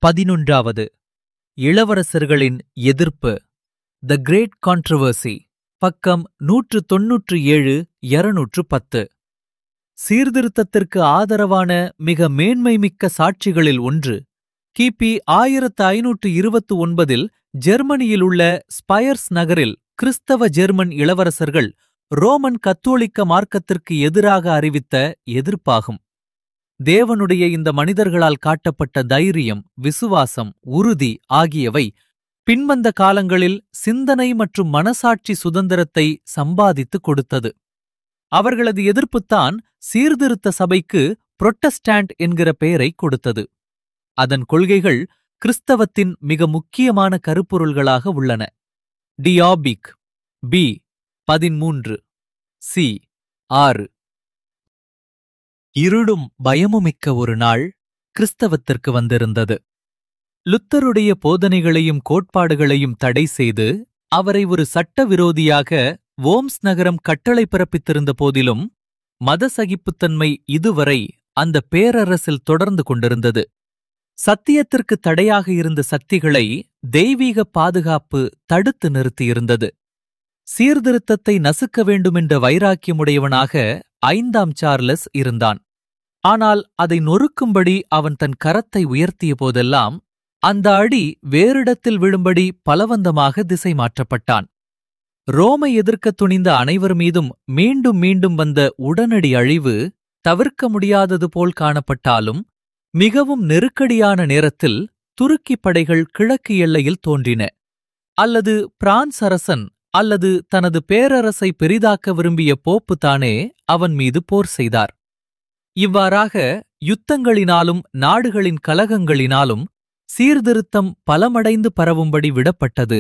பதினொன்றாவது இளவரசர்களின் எதிர்ப்பு the great controversy பக்கம் நூற்று தொன்னூற்று ஏழு இருநூற்று பத்து சீர்திருத்தத்திற்கு ஆதரவான மிக மேன்மைமிக்க சாட்சிகளில் ஒன்று கிபி ஆயிரத்து ஐநூற்று இருபத்து ஒன்பதில் ஜெர்மனியில் உள்ள ஸ்பயர்ஸ் நகரில் கிறிஸ்தவ ஜெர்மன் இளவரசர்கள் ரோமன் கத்தோலிக்க மார்க்கத்திற்கு எதிராக அறிவித்த எதிர்ப்பாகும் தேவனுடைய இந்த மனிதர்களால் காட்டப்பட்ட தைரியம் விசுவாசம் உறுதி ஆகியவை பின்வந்த காலங்களில் சிந்தனை மற்றும் மனசாட்சி சுதந்திரத்தை சம்பாதித்துக் கொடுத்தது அவர்களது எதிர்ப்புத்தான் சீர்திருத்த சபைக்கு புரொட்டஸ்டாண்ட் என்கிற பெயரை கொடுத்தது அதன் கொள்கைகள் கிறிஸ்தவத்தின் மிக முக்கியமான கருப்பொருள்களாக உள்ளன டியாபிக் பி பதிமூன்று சி ஆறு இருளும் பயமுமிக்க ஒரு நாள் கிறிஸ்தவத்திற்கு வந்திருந்தது லுத்தருடைய போதனைகளையும் கோட்பாடுகளையும் தடை செய்து அவரை ஒரு சட்டவிரோதியாக வோம்ஸ் நகரம் கட்டளை பிறப்பித்திருந்த போதிலும் மத சகிப்புத்தன்மை இதுவரை அந்த பேரரசில் தொடர்ந்து கொண்டிருந்தது சத்தியத்திற்கு தடையாக இருந்த சக்திகளை தெய்வீக பாதுகாப்பு தடுத்து நிறுத்தியிருந்தது சீர்திருத்தத்தை நசுக்க வேண்டுமென்ற வைராக்கியமுடையவனாக ஐந்தாம் சார்லஸ் இருந்தான் ஆனால் அதை நொறுக்கும்படி அவன் தன் கரத்தை உயர்த்திய போதெல்லாம் அந்த அடி வேறிடத்தில் விழும்படி பலவந்தமாக திசை மாற்றப்பட்டான் ரோமை எதிர்க்கத் துணிந்த அனைவர் மீதும் மீண்டும் மீண்டும் வந்த உடனடி அழிவு தவிர்க்க முடியாதது போல் காணப்பட்டாலும் மிகவும் நெருக்கடியான நேரத்தில் துருக்கிப் படைகள் கிழக்கு எல்லையில் தோன்றின அல்லது பிரான்ஸ் அரசன் அல்லது தனது பேரரசை பெரிதாக்க விரும்பிய போப்பு தானே அவன் மீது போர் செய்தார் இவ்வாறாக யுத்தங்களினாலும் நாடுகளின் கலகங்களினாலும் சீர்திருத்தம் பலமடைந்து பரவும்படி விடப்பட்டது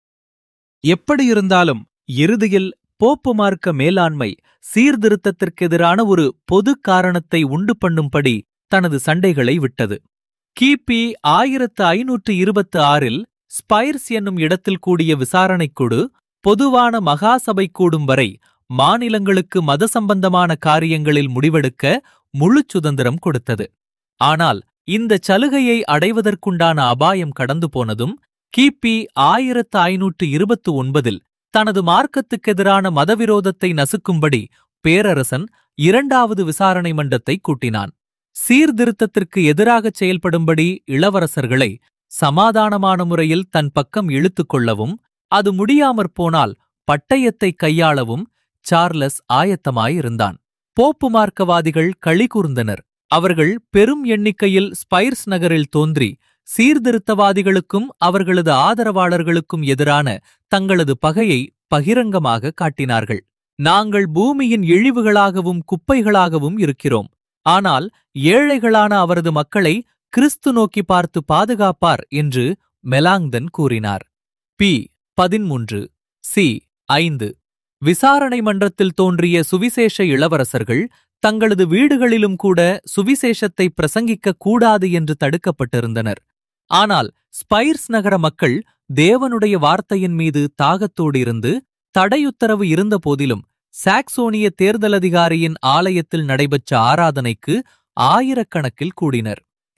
எப்படியிருந்தாலும் இறுதியில் போப்பு மார்க்க மேலாண்மை சீர்திருத்தத்திற்கெதிரான ஒரு பொது காரணத்தை உண்டு பண்ணும்படி தனது சண்டைகளை விட்டது கிபி ஆயிரத்து ஐநூற்று இருபத்து ஆறில் ஸ்பைர்ஸ் என்னும் இடத்தில் கூடிய விசாரணைக்குழு பொதுவான மகாசபை கூடும் வரை மாநிலங்களுக்கு மத சம்பந்தமான காரியங்களில் முடிவெடுக்க முழு சுதந்திரம் கொடுத்தது ஆனால் இந்த சலுகையை அடைவதற்குண்டான அபாயம் கடந்து போனதும் கிபி ஆயிரத்து ஐநூற்று இருபத்து ஒன்பதில் தனது மார்க்கத்துக்கெதிரான மதவிரோதத்தை நசுக்கும்படி பேரரசன் இரண்டாவது விசாரணை மன்றத்தை கூட்டினான் சீர்திருத்தத்திற்கு எதிராகச் செயல்படும்படி இளவரசர்களை சமாதானமான முறையில் தன் பக்கம் இழுத்துக் கொள்ளவும் அது முடியாமற் போனால் பட்டயத்தை கையாளவும் சார்லஸ் ஆயத்தமாயிருந்தான் போப்பு மார்க்கவாதிகள் களி கூர்ந்தனர் அவர்கள் பெரும் எண்ணிக்கையில் ஸ்பைர்ஸ் நகரில் தோன்றி சீர்திருத்தவாதிகளுக்கும் அவர்களது ஆதரவாளர்களுக்கும் எதிரான தங்களது பகையை பகிரங்கமாக காட்டினார்கள் நாங்கள் பூமியின் இழிவுகளாகவும் குப்பைகளாகவும் இருக்கிறோம் ஆனால் ஏழைகளான அவரது மக்களை கிறிஸ்து நோக்கி பார்த்து பாதுகாப்பார் என்று மெலாங்தன் கூறினார் பி பதிமூன்று சி ஐந்து விசாரணை மன்றத்தில் தோன்றிய சுவிசேஷ இளவரசர்கள் தங்களது வீடுகளிலும் கூட சுவிசேஷத்தை பிரசங்கிக்க கூடாது என்று தடுக்கப்பட்டிருந்தனர் ஆனால் ஸ்பைர்ஸ் நகர மக்கள் தேவனுடைய வார்த்தையின் மீது தாகத்தோடு இருந்து தடையுத்தரவு இருந்த போதிலும் சாக்சோனிய தேர்தல் அதிகாரியின் ஆலயத்தில் நடைபெற்ற ஆராதனைக்கு ஆயிரக்கணக்கில் கூடினர்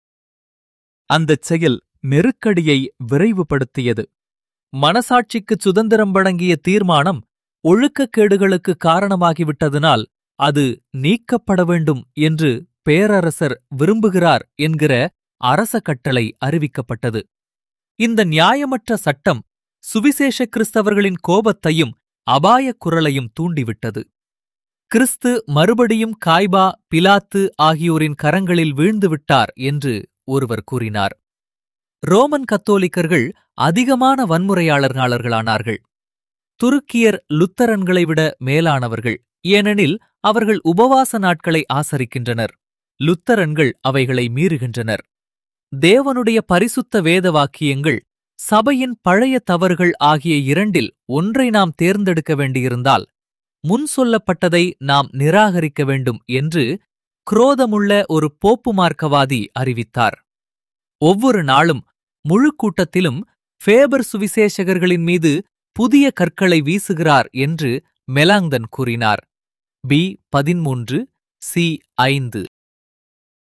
அந்தச் செயல் நெருக்கடியை விரைவுபடுத்தியது மனசாட்சிக்கு சுதந்திரம் வழங்கிய தீர்மானம் ஒழுக்கக்கேடுகளுக்கு காரணமாகிவிட்டதனால் அது நீக்கப்பட வேண்டும் என்று பேரரசர் விரும்புகிறார் என்கிற அரச கட்டளை அறிவிக்கப்பட்டது இந்த நியாயமற்ற சட்டம் சுவிசேஷ கிறிஸ்தவர்களின் கோபத்தையும் அபாயக் குரலையும் தூண்டிவிட்டது கிறிஸ்து மறுபடியும் காய்பா பிலாத்து ஆகியோரின் கரங்களில் வீழ்ந்துவிட்டார் என்று ஒருவர் கூறினார் ரோமன் கத்தோலிக்கர்கள் அதிகமான வன்முறையாளர்களானார்கள் துருக்கியர் லுத்தரன்களை விட மேலானவர்கள் ஏனெனில் அவர்கள் உபவாச நாட்களை ஆசரிக்கின்றனர் லுத்தரன்கள் அவைகளை மீறுகின்றனர் தேவனுடைய பரிசுத்த வேத வாக்கியங்கள் சபையின் பழைய தவறுகள் ஆகிய இரண்டில் ஒன்றை நாம் தேர்ந்தெடுக்க வேண்டியிருந்தால் முன் சொல்லப்பட்டதை நாம் நிராகரிக்க வேண்டும் என்று குரோதமுள்ள ஒரு போப்பு மார்க்கவாதி அறிவித்தார் ஒவ்வொரு நாளும் முழு கூட்டத்திலும் ஃபேபர் சுவிசேஷகர்களின் மீது புதிய கற்களை வீசுகிறார் என்று மெலாங்தன் கூறினார் பி பதிமூன்று சி ஐந்து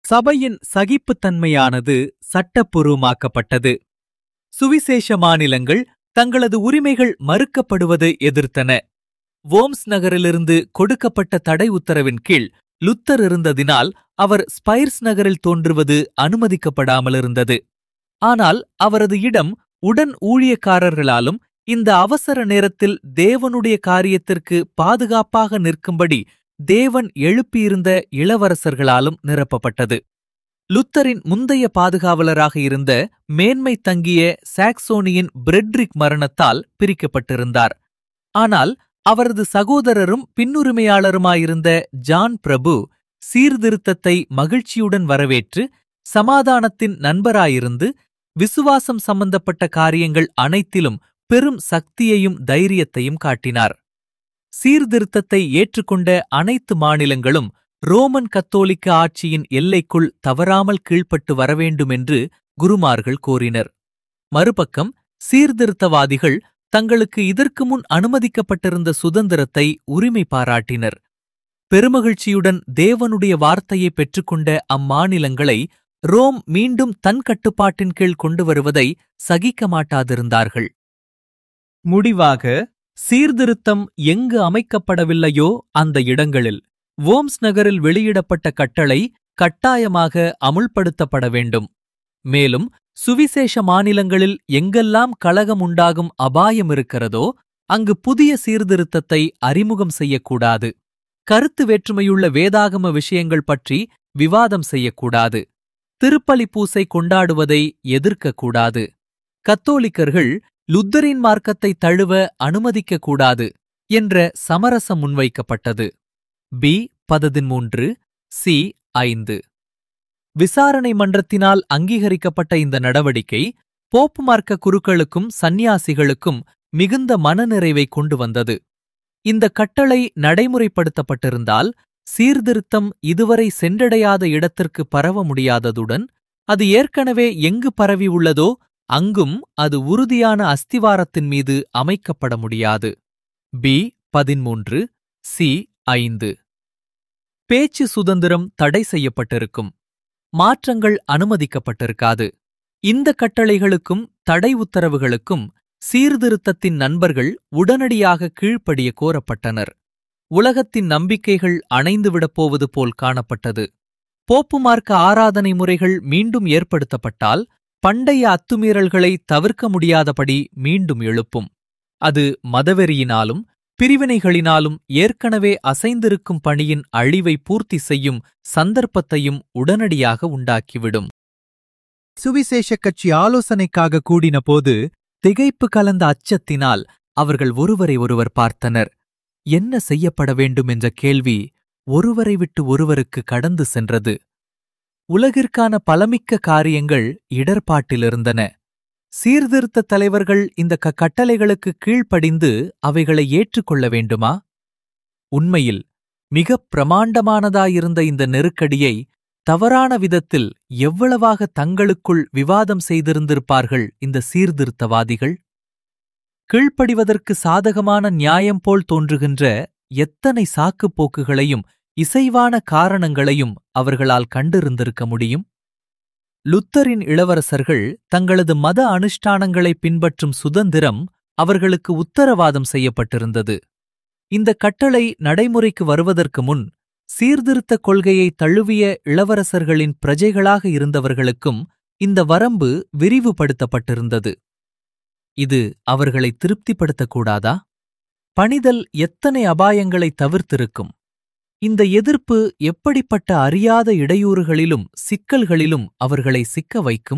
சபையின் சகிப்புத்தன்மையானது சட்டப்பூர்வமாக்கப்பட்டது சுவிசேஷ மாநிலங்கள் தங்களது உரிமைகள் மறுக்கப்படுவதை எதிர்த்தன வோம்ஸ் நகரிலிருந்து கொடுக்கப்பட்ட தடை உத்தரவின் கீழ் லுத்தர் இருந்ததினால் அவர் ஸ்பைர்ஸ் நகரில் தோன்றுவது அனுமதிக்கப்படாமல் இருந்தது ஆனால் அவரது இடம் உடன் ஊழியக்காரர்களாலும் இந்த அவசர நேரத்தில் தேவனுடைய காரியத்திற்கு பாதுகாப்பாக நிற்கும்படி தேவன் எழுப்பியிருந்த இளவரசர்களாலும் நிரப்பப்பட்டது லுத்தரின் முந்தைய பாதுகாவலராக இருந்த மேன்மை தங்கிய சாக்சோனியின் பிரெட்ரிக் மரணத்தால் பிரிக்கப்பட்டிருந்தார் ஆனால் அவரது சகோதரரும் பின்னுரிமையாளருமாயிருந்த ஜான் பிரபு சீர்திருத்தத்தை மகிழ்ச்சியுடன் வரவேற்று சமாதானத்தின் நண்பராயிருந்து விசுவாசம் சம்பந்தப்பட்ட காரியங்கள் அனைத்திலும் பெரும் சக்தியையும் தைரியத்தையும் காட்டினார் சீர்திருத்தத்தை ஏற்றுக்கொண்ட அனைத்து மாநிலங்களும் ரோமன் கத்தோலிக்க ஆட்சியின் எல்லைக்குள் தவறாமல் கீழ்ப்பட்டு வரவேண்டுமென்று குருமார்கள் கோரினர் மறுபக்கம் சீர்திருத்தவாதிகள் தங்களுக்கு இதற்கு முன் அனுமதிக்கப்பட்டிருந்த சுதந்திரத்தை உரிமை பாராட்டினர் பெருமகிழ்ச்சியுடன் தேவனுடைய வார்த்தையை பெற்றுக்கொண்ட அம்மாநிலங்களை ரோம் மீண்டும் தன் கட்டுப்பாட்டின் கீழ் கொண்டு வருவதை சகிக்க மாட்டாதிருந்தார்கள் முடிவாக சீர்திருத்தம் எங்கு அமைக்கப்படவில்லையோ அந்த இடங்களில் வோம்ஸ் நகரில் வெளியிடப்பட்ட கட்டளை கட்டாயமாக அமுல்படுத்தப்பட வேண்டும் மேலும் சுவிசேஷ மாநிலங்களில் எங்கெல்லாம் கலகம் உண்டாகும் அபாயம் இருக்கிறதோ அங்கு புதிய சீர்திருத்தத்தை அறிமுகம் செய்யக்கூடாது கருத்து வேற்றுமையுள்ள வேதாகம விஷயங்கள் பற்றி விவாதம் செய்யக்கூடாது திருப்பலி பூசை கொண்டாடுவதை எதிர்க்கக்கூடாது கத்தோலிக்கர்கள் லுத்தரின் மார்க்கத்தை தழுவ அனுமதிக்கக்கூடாது என்ற சமரசம் முன்வைக்கப்பட்டது பி பதிமூன்று சி ஐந்து விசாரணை மன்றத்தினால் அங்கீகரிக்கப்பட்ட இந்த நடவடிக்கை போப்பு மார்க்க குருக்களுக்கும் சந்நியாசிகளுக்கும் மிகுந்த மனநிறைவை கொண்டு வந்தது இந்த கட்டளை நடைமுறைப்படுத்தப்பட்டிருந்தால் சீர்திருத்தம் இதுவரை சென்றடையாத இடத்திற்கு பரவ முடியாததுடன் அது ஏற்கனவே எங்கு பரவி உள்ளதோ அங்கும் அது உறுதியான அஸ்திவாரத்தின் மீது அமைக்கப்பட முடியாது பி பதிமூன்று சி ஐந்து பேச்சு சுதந்திரம் தடை செய்யப்பட்டிருக்கும் மாற்றங்கள் அனுமதிக்கப்பட்டிருக்காது இந்த கட்டளைகளுக்கும் தடை உத்தரவுகளுக்கும் சீர்திருத்தத்தின் நண்பர்கள் உடனடியாக கீழ்ப்படிய கோரப்பட்டனர் உலகத்தின் நம்பிக்கைகள் அணைந்துவிடப் போவது போல் காணப்பட்டது போப்பு மார்க்க ஆராதனை முறைகள் மீண்டும் ஏற்படுத்தப்பட்டால் பண்டைய அத்துமீறல்களை தவிர்க்க முடியாதபடி மீண்டும் எழுப்பும் அது மதவெறியினாலும் பிரிவினைகளினாலும் ஏற்கனவே அசைந்திருக்கும் பணியின் அழிவை பூர்த்தி செய்யும் சந்தர்ப்பத்தையும் உடனடியாக உண்டாக்கிவிடும் சுவிசேஷ கட்சி ஆலோசனைக்காக கூடினபோது திகைப்பு கலந்த அச்சத்தினால் அவர்கள் ஒருவரை ஒருவர் பார்த்தனர் என்ன செய்யப்பட வேண்டும் என்ற கேள்வி ஒருவரை விட்டு ஒருவருக்கு கடந்து சென்றது உலகிற்கான பலமிக்க காரியங்கள் இடர்பாட்டிலிருந்தன சீர்திருத்த தலைவர்கள் இந்த க கட்டளைகளுக்கு கீழ்ப்படிந்து அவைகளை ஏற்றுக்கொள்ள வேண்டுமா உண்மையில் மிகப் பிரமாண்டமானதாயிருந்த இந்த நெருக்கடியை தவறான விதத்தில் எவ்வளவாக தங்களுக்குள் விவாதம் செய்திருந்திருப்பார்கள் இந்த சீர்திருத்தவாதிகள் கீழ்ப்படிவதற்கு சாதகமான நியாயம் போல் தோன்றுகின்ற எத்தனை சாக்குப் போக்குகளையும் இசைவான காரணங்களையும் அவர்களால் கண்டிருந்திருக்க முடியும் லுத்தரின் இளவரசர்கள் தங்களது மத அனுஷ்டானங்களை பின்பற்றும் சுதந்திரம் அவர்களுக்கு உத்தரவாதம் செய்யப்பட்டிருந்தது இந்த கட்டளை நடைமுறைக்கு வருவதற்கு முன் சீர்திருத்த கொள்கையை தழுவிய இளவரசர்களின் பிரஜைகளாக இருந்தவர்களுக்கும் இந்த வரம்பு விரிவுபடுத்தப்பட்டிருந்தது இது அவர்களை திருப்திப்படுத்தக்கூடாதா பணிதல் எத்தனை அபாயங்களை தவிர்த்திருக்கும் இந்த எதிர்ப்பு எப்படிப்பட்ட அறியாத இடையூறுகளிலும் சிக்கல்களிலும் அவர்களை சிக்க வைக்கும்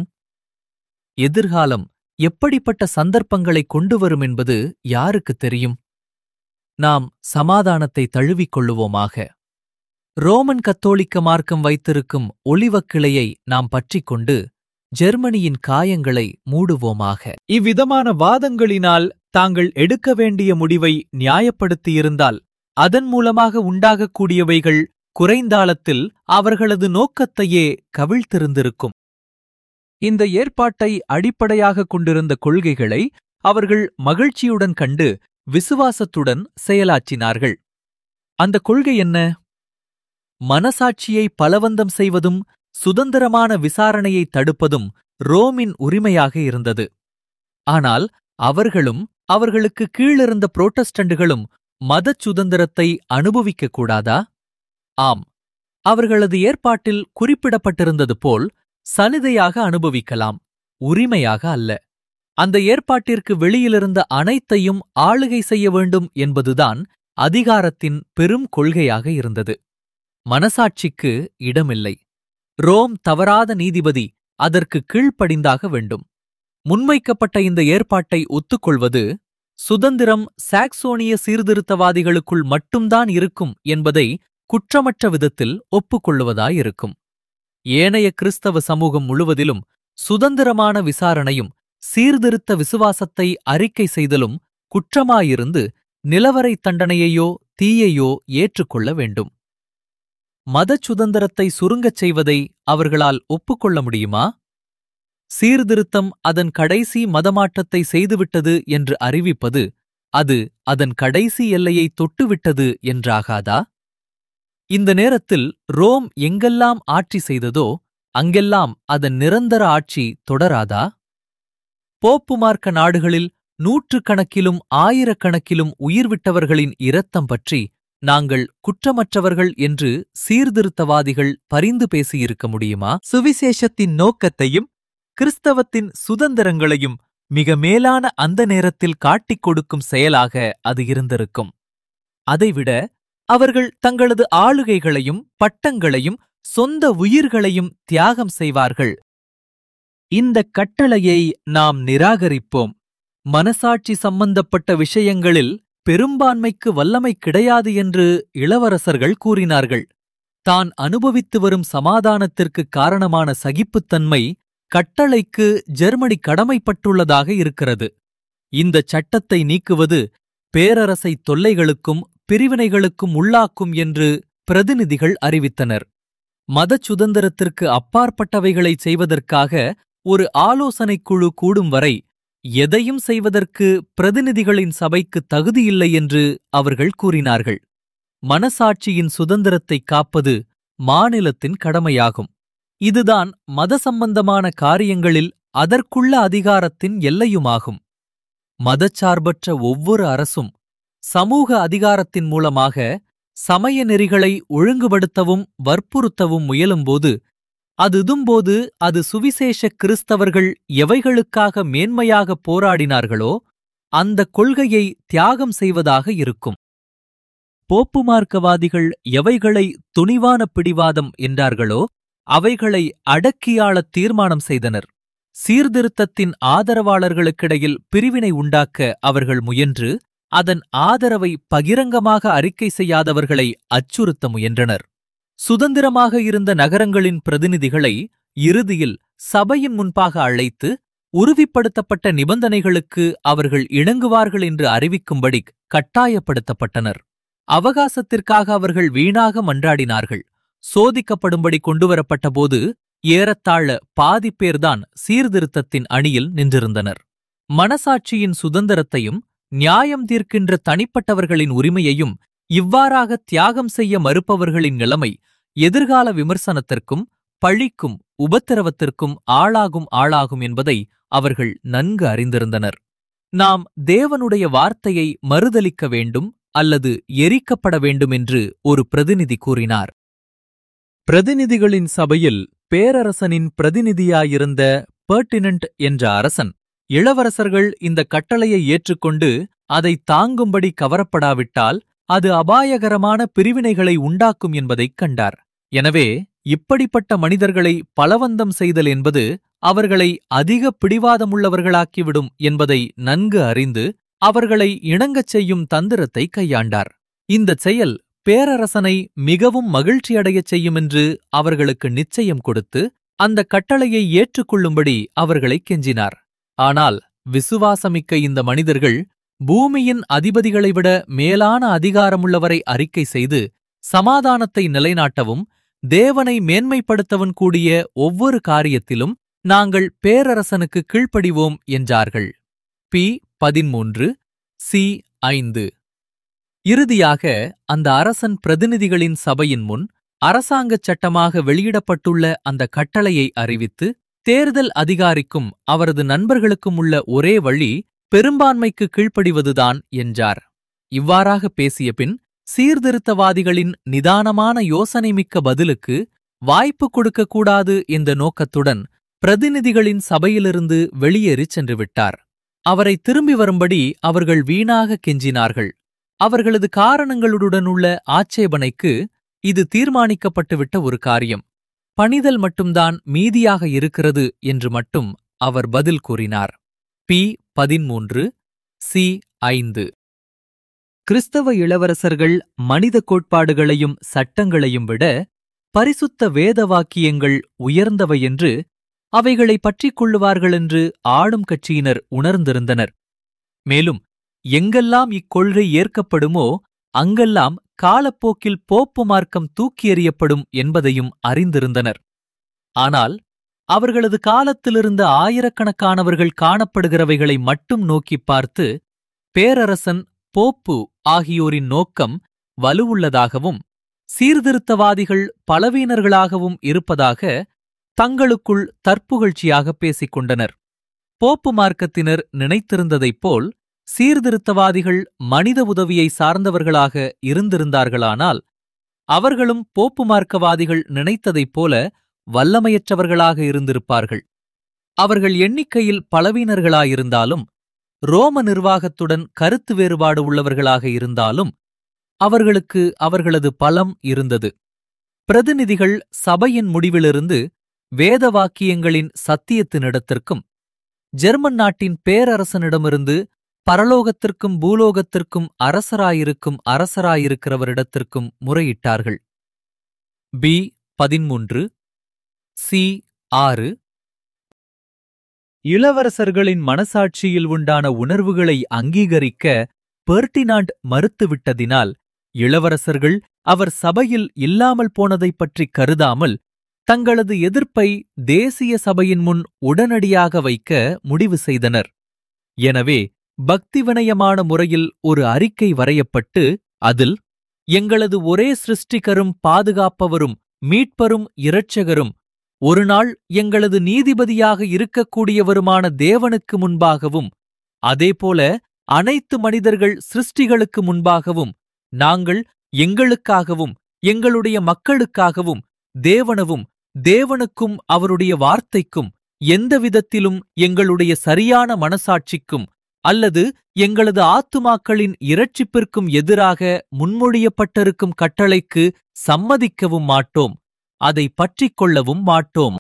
எதிர்காலம் எப்படிப்பட்ட சந்தர்ப்பங்களை கொண்டு வரும் என்பது யாருக்குத் தெரியும் நாம் சமாதானத்தை தழுவிக் கொள்ளுவோமாக ரோமன் கத்தோலிக்க மார்க்கம் வைத்திருக்கும் ஒளிவக் கிளையை நாம் பற்றிக்கொண்டு ஜெர்மனியின் காயங்களை மூடுவோமாக இவ்விதமான வாதங்களினால் தாங்கள் எடுக்க வேண்டிய முடிவை நியாயப்படுத்தியிருந்தால் அதன் மூலமாக உண்டாகக்கூடியவைகள் குறைந்தாளத்தில் அவர்களது நோக்கத்தையே கவிழ்த்திருந்திருக்கும் இந்த ஏற்பாட்டை அடிப்படையாகக் கொண்டிருந்த கொள்கைகளை அவர்கள் மகிழ்ச்சியுடன் கண்டு விசுவாசத்துடன் செயலாற்றினார்கள் அந்த கொள்கை என்ன மனசாட்சியை பலவந்தம் செய்வதும் சுதந்திரமான விசாரணையை தடுப்பதும் ரோமின் உரிமையாக இருந்தது ஆனால் அவர்களும் அவர்களுக்கு கீழிருந்த புரோட்டஸ்டண்டுகளும் மதச் சுதந்திரத்தை அனுபவிக்கக் கூடாதா ஆம் அவர்களது ஏற்பாட்டில் குறிப்பிடப்பட்டிருந்தது போல் சலுகையாக அனுபவிக்கலாம் உரிமையாக அல்ல அந்த ஏற்பாட்டிற்கு வெளியிலிருந்த அனைத்தையும் ஆளுகை செய்ய வேண்டும் என்பதுதான் அதிகாரத்தின் பெரும் கொள்கையாக இருந்தது மனசாட்சிக்கு இடமில்லை ரோம் தவறாத நீதிபதி அதற்கு கீழ்ப்படிந்தாக வேண்டும் முன்வைக்கப்பட்ட இந்த ஏற்பாட்டை ஒத்துக்கொள்வது சுதந்திரம் சாக்சோனிய சீர்திருத்தவாதிகளுக்குள் மட்டும்தான் இருக்கும் என்பதை குற்றமற்ற விதத்தில் ஒப்புக்கொள்வதாயிருக்கும் ஏனைய கிறிஸ்தவ சமூகம் முழுவதிலும் சுதந்திரமான விசாரணையும் சீர்திருத்த விசுவாசத்தை அறிக்கை செய்தலும் குற்றமாயிருந்து நிலவரை தண்டனையையோ தீயையோ ஏற்றுக்கொள்ள வேண்டும் மதச் சுதந்திரத்தை சுருங்கச் செய்வதை அவர்களால் ஒப்புக்கொள்ள முடியுமா சீர்திருத்தம் அதன் கடைசி மதமாற்றத்தை செய்துவிட்டது என்று அறிவிப்பது அது அதன் கடைசி எல்லையை தொட்டுவிட்டது என்றாகாதா இந்த நேரத்தில் ரோம் எங்கெல்லாம் ஆட்சி செய்ததோ அங்கெல்லாம் அதன் நிரந்தர ஆட்சி தொடராதா போப்புமார்க்க நாடுகளில் நூற்றுக்கணக்கிலும் ஆயிரக்கணக்கிலும் உயிர்விட்டவர்களின் இரத்தம் பற்றி நாங்கள் குற்றமற்றவர்கள் என்று சீர்திருத்தவாதிகள் பரிந்து பேசியிருக்க முடியுமா சுவிசேஷத்தின் நோக்கத்தையும் கிறிஸ்தவத்தின் சுதந்திரங்களையும் மிக மேலான அந்த நேரத்தில் காட்டிக் கொடுக்கும் செயலாக அது இருந்திருக்கும் அதைவிட அவர்கள் தங்களது ஆளுகைகளையும் பட்டங்களையும் சொந்த உயிர்களையும் தியாகம் செய்வார்கள் இந்த கட்டளையை நாம் நிராகரிப்போம் மனசாட்சி சம்பந்தப்பட்ட விஷயங்களில் பெரும்பான்மைக்கு வல்லமை கிடையாது என்று இளவரசர்கள் கூறினார்கள் தான் அனுபவித்து வரும் சமாதானத்திற்கு காரணமான சகிப்புத்தன்மை கட்டளைக்கு ஜெர்மனி கடமைப்பட்டுள்ளதாக இருக்கிறது இந்த சட்டத்தை நீக்குவது பேரரசை தொல்லைகளுக்கும் பிரிவினைகளுக்கும் உள்ளாக்கும் என்று பிரதிநிதிகள் அறிவித்தனர் மதச் சுதந்திரத்திற்கு அப்பாற்பட்டவைகளை செய்வதற்காக ஒரு ஆலோசனைக் குழு கூடும் வரை எதையும் செய்வதற்கு பிரதிநிதிகளின் சபைக்கு தகுதியில்லை என்று அவர்கள் கூறினார்கள் மனசாட்சியின் சுதந்திரத்தைக் காப்பது மாநிலத்தின் கடமையாகும் இதுதான் மத சம்பந்தமான காரியங்களில் அதற்குள்ள அதிகாரத்தின் எல்லையுமாகும் மதச்சார்பற்ற ஒவ்வொரு அரசும் சமூக அதிகாரத்தின் மூலமாக சமய நெறிகளை ஒழுங்குபடுத்தவும் வற்புறுத்தவும் முயலும்போது அதுதும்போது அது சுவிசேஷ கிறிஸ்தவர்கள் எவைகளுக்காக மேன்மையாக போராடினார்களோ அந்த கொள்கையை தியாகம் செய்வதாக இருக்கும் போப்புமார்க்கவாதிகள் எவைகளை துணிவான பிடிவாதம் என்றார்களோ அவைகளை அடக்கியாளத் தீர்மானம் செய்தனர் சீர்திருத்தத்தின் ஆதரவாளர்களுக்கிடையில் பிரிவினை உண்டாக்க அவர்கள் முயன்று அதன் ஆதரவை பகிரங்கமாக அறிக்கை செய்யாதவர்களை அச்சுறுத்த முயன்றனர் சுதந்திரமாக இருந்த நகரங்களின் பிரதிநிதிகளை இறுதியில் சபையின் முன்பாக அழைத்து உறுதிப்படுத்தப்பட்ட நிபந்தனைகளுக்கு அவர்கள் இணங்குவார்கள் என்று அறிவிக்கும்படி கட்டாயப்படுத்தப்பட்டனர் அவகாசத்திற்காக அவர்கள் வீணாக மன்றாடினார்கள் சோதிக்கப்படும்படி கொண்டுவரப்பட்டபோது ஏறத்தாழ பாதி பேர்தான் சீர்திருத்தத்தின் அணியில் நின்றிருந்தனர் மனசாட்சியின் சுதந்திரத்தையும் நியாயம் தீர்க்கின்ற தனிப்பட்டவர்களின் உரிமையையும் இவ்வாறாக தியாகம் செய்ய மறுப்பவர்களின் நிலைமை எதிர்கால விமர்சனத்திற்கும் பழிக்கும் உபத்திரவத்திற்கும் ஆளாகும் ஆளாகும் என்பதை அவர்கள் நன்கு அறிந்திருந்தனர் நாம் தேவனுடைய வார்த்தையை மறுதலிக்க வேண்டும் அல்லது எரிக்கப்பட வேண்டும் என்று ஒரு பிரதிநிதி கூறினார் பிரதிநிதிகளின் சபையில் பேரரசனின் பிரதிநிதியாயிருந்த பெர்டினன்ட் என்ற அரசன் இளவரசர்கள் இந்த கட்டளையை ஏற்றுக்கொண்டு அதை தாங்கும்படி கவரப்படாவிட்டால் அது அபாயகரமான பிரிவினைகளை உண்டாக்கும் என்பதைக் கண்டார் எனவே இப்படிப்பட்ட மனிதர்களை பலவந்தம் செய்தல் என்பது அவர்களை அதிக பிடிவாதமுள்ளவர்களாக்கிவிடும் என்பதை நன்கு அறிந்து அவர்களை இணங்கச் செய்யும் தந்திரத்தை கையாண்டார் இந்தச் செயல் பேரரசனை மிகவும் மகிழ்ச்சியடையச் செய்யுமென்று அவர்களுக்கு நிச்சயம் கொடுத்து அந்த கட்டளையை ஏற்றுக்கொள்ளும்படி அவர்களைக் கெஞ்சினார் ஆனால் விசுவாசமிக்க இந்த மனிதர்கள் பூமியின் அதிபதிகளை விட மேலான அதிகாரமுள்ளவரை அறிக்கை செய்து சமாதானத்தை நிலைநாட்டவும் தேவனை மேன்மைப்படுத்தவும் கூடிய ஒவ்வொரு காரியத்திலும் நாங்கள் பேரரசனுக்கு கீழ்ப்படிவோம் என்றார்கள் பி பதிமூன்று சி ஐந்து இறுதியாக அந்த அரசன் பிரதிநிதிகளின் சபையின் முன் அரசாங்கச் சட்டமாக வெளியிடப்பட்டுள்ள அந்த கட்டளையை அறிவித்து தேர்தல் அதிகாரிக்கும் அவரது நண்பர்களுக்கும் உள்ள ஒரே வழி பெரும்பான்மைக்கு கீழ்ப்படிவதுதான் என்றார் இவ்வாறாக பேசிய பின் சீர்திருத்தவாதிகளின் நிதானமான யோசனைமிக்க பதிலுக்கு வாய்ப்பு கொடுக்கக்கூடாது என்ற நோக்கத்துடன் பிரதிநிதிகளின் சபையிலிருந்து வெளியேறிச் சென்று விட்டார் அவரை திரும்பி வரும்படி அவர்கள் வீணாக கெஞ்சினார்கள் அவர்களது காரணங்களுடனுள்ள ஆட்சேபனைக்கு இது தீர்மானிக்கப்பட்டுவிட்ட ஒரு காரியம் பணிதல் மட்டும்தான் மீதியாக இருக்கிறது என்று மட்டும் அவர் பதில் கூறினார் பி பதிமூன்று சி ஐந்து கிறிஸ்தவ இளவரசர்கள் மனித கோட்பாடுகளையும் சட்டங்களையும் விட பரிசுத்த வேத வாக்கியங்கள் உயர்ந்தவை என்று அவைகளை பற்றிக் கொள்ளுவார்களென்று ஆளும் கட்சியினர் உணர்ந்திருந்தனர் மேலும் எங்கெல்லாம் இக்கொள்கை ஏற்கப்படுமோ அங்கெல்லாம் காலப்போக்கில் போப்பு மார்க்கம் தூக்கி எறியப்படும் என்பதையும் அறிந்திருந்தனர் ஆனால் அவர்களது காலத்திலிருந்த ஆயிரக்கணக்கானவர்கள் காணப்படுகிறவைகளை மட்டும் நோக்கிப் பார்த்து பேரரசன் போப்பு ஆகியோரின் நோக்கம் வலுவுள்ளதாகவும் சீர்திருத்தவாதிகள் பலவீனர்களாகவும் இருப்பதாக தங்களுக்குள் தற்புகழ்ச்சியாக பேசிக் கொண்டனர் போப்பு மார்க்கத்தினர் நினைத்திருந்ததைப் போல் சீர்திருத்தவாதிகள் மனித உதவியை சார்ந்தவர்களாக இருந்திருந்தார்களானால் அவர்களும் போப்பு மார்க்கவாதிகள் நினைத்ததைப் போல வல்லமையற்றவர்களாக இருந்திருப்பார்கள் அவர்கள் எண்ணிக்கையில் பலவீனர்களாயிருந்தாலும் ரோம நிர்வாகத்துடன் கருத்து வேறுபாடு உள்ளவர்களாக இருந்தாலும் அவர்களுக்கு அவர்களது பலம் இருந்தது பிரதிநிதிகள் சபையின் முடிவிலிருந்து வேத வாக்கியங்களின் சத்தியத்தினிடத்திற்கும் ஜெர்மன் நாட்டின் பேரரசனிடமிருந்து பரலோகத்திற்கும் பூலோகத்திற்கும் அரசராயிருக்கும் அரசராயிருக்கிறவரிடத்திற்கும் முறையிட்டார்கள் பி பதிமூன்று சி ஆறு இளவரசர்களின் மனசாட்சியில் உண்டான உணர்வுகளை அங்கீகரிக்க பெர்டினாண்ட் மறுத்துவிட்டதினால் இளவரசர்கள் அவர் சபையில் இல்லாமல் போனதைப் பற்றி கருதாமல் தங்களது எதிர்ப்பை தேசிய சபையின் முன் உடனடியாக வைக்க முடிவு செய்தனர் எனவே பக்தி வினயமான முறையில் ஒரு அறிக்கை வரையப்பட்டு அதில் எங்களது ஒரே சிருஷ்டிகரும் பாதுகாப்பவரும் மீட்பரும் இரட்சகரும் ஒருநாள் எங்களது நீதிபதியாக இருக்கக்கூடியவருமான தேவனுக்கு முன்பாகவும் அதேபோல அனைத்து மனிதர்கள் சிருஷ்டிகளுக்கு முன்பாகவும் நாங்கள் எங்களுக்காகவும் எங்களுடைய மக்களுக்காகவும் தேவனவும் தேவனுக்கும் அவருடைய வார்த்தைக்கும் எந்த விதத்திலும் எங்களுடைய சரியான மனசாட்சிக்கும் அல்லது எங்களது ஆத்துமாக்களின் இரட்சிப்பிற்கும் எதிராக முன்மொழியப்பட்டிருக்கும் கட்டளைக்கு சம்மதிக்கவும் மாட்டோம் அதை பற்றிக் கொள்ளவும் மாட்டோம்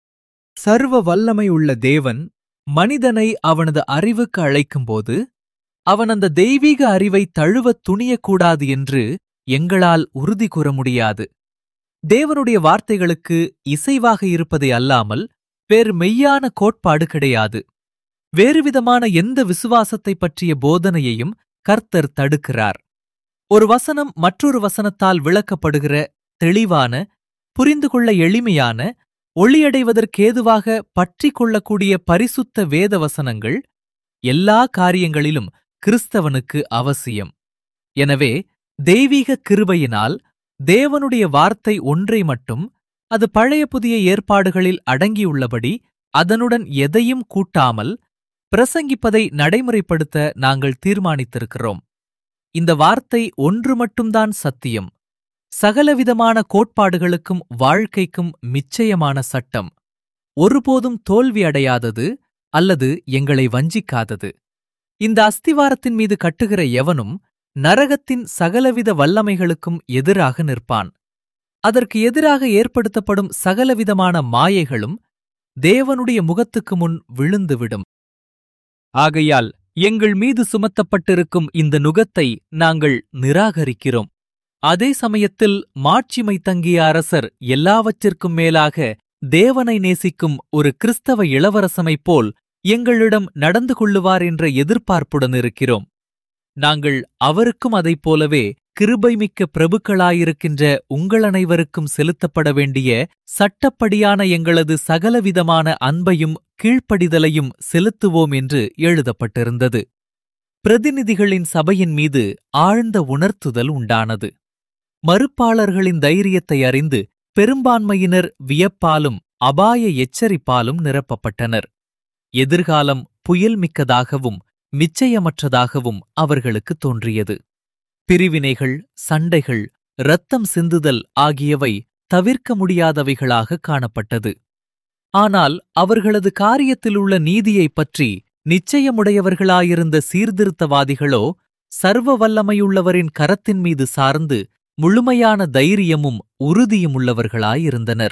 சர்வ வல்லமை உள்ள தேவன் மனிதனை அவனது அறிவுக்கு அழைக்கும்போது அவன் அந்த தெய்வீக அறிவை தழுவத் துணியக்கூடாது என்று எங்களால் உறுதி கூற முடியாது தேவனுடைய வார்த்தைகளுக்கு இசைவாக இருப்பதை அல்லாமல் வேறு மெய்யான கோட்பாடு கிடையாது வேறுவிதமான எந்த விசுவாசத்தைப் பற்றிய போதனையையும் கர்த்தர் தடுக்கிறார் ஒரு வசனம் மற்றொரு வசனத்தால் விளக்கப்படுகிற தெளிவான புரிந்து கொள்ள எளிமையான ஒளியடைவதற்கேதுவாக பற்றிக் கொள்ளக்கூடிய பரிசுத்த வேத வசனங்கள் எல்லா காரியங்களிலும் கிறிஸ்தவனுக்கு அவசியம் எனவே தெய்வீக கிருபையினால் தேவனுடைய வார்த்தை ஒன்றை மட்டும் அது பழைய புதிய ஏற்பாடுகளில் அடங்கியுள்ளபடி அதனுடன் எதையும் கூட்டாமல் பிரசங்கிப்பதை நடைமுறைப்படுத்த நாங்கள் தீர்மானித்திருக்கிறோம் இந்த வார்த்தை ஒன்று மட்டும்தான் சத்தியம் சகலவிதமான கோட்பாடுகளுக்கும் வாழ்க்கைக்கும் நிச்சயமான சட்டம் ஒருபோதும் தோல்வி அடையாதது அல்லது எங்களை வஞ்சிக்காதது இந்த அஸ்திவாரத்தின் மீது கட்டுகிற எவனும் நரகத்தின் சகலவித வல்லமைகளுக்கும் எதிராக நிற்பான் அதற்கு எதிராக ஏற்படுத்தப்படும் சகலவிதமான மாயைகளும் தேவனுடைய முகத்துக்கு முன் விழுந்துவிடும் ஆகையால் எங்கள் மீது சுமத்தப்பட்டிருக்கும் இந்த நுகத்தை நாங்கள் நிராகரிக்கிறோம் அதே சமயத்தில் மாட்சிமை தங்கிய அரசர் எல்லாவற்றிற்கும் மேலாக தேவனை நேசிக்கும் ஒரு கிறிஸ்தவ இளவரசனைப் போல் எங்களிடம் நடந்து கொள்ளுவார் என்ற எதிர்பார்ப்புடன் இருக்கிறோம் நாங்கள் அவருக்கும் அதைப் போலவே கிருபைமிக்க பிரபுக்களாயிருக்கின்ற உங்கள் அனைவருக்கும் செலுத்தப்பட வேண்டிய சட்டப்படியான எங்களது சகலவிதமான அன்பையும் கீழ்ப்படிதலையும் செலுத்துவோம் என்று எழுதப்பட்டிருந்தது பிரதிநிதிகளின் சபையின் மீது ஆழ்ந்த உணர்த்துதல் உண்டானது மறுப்பாளர்களின் தைரியத்தை அறிந்து பெரும்பான்மையினர் வியப்பாலும் அபாய எச்சரிப்பாலும் நிரப்பப்பட்டனர் எதிர்காலம் புயல் மிக்கதாகவும் நிச்சயமற்றதாகவும் அவர்களுக்கு தோன்றியது பிரிவினைகள் சண்டைகள் இரத்தம் சிந்துதல் ஆகியவை தவிர்க்க முடியாதவைகளாக காணப்பட்டது ஆனால் அவர்களது காரியத்திலுள்ள நீதியைப் பற்றி நிச்சயமுடையவர்களாயிருந்த சீர்திருத்தவாதிகளோ சர்வ வல்லமையுள்ளவரின் கரத்தின் மீது சார்ந்து முழுமையான தைரியமும் உறுதியும் உள்ளவர்களாயிருந்தனர்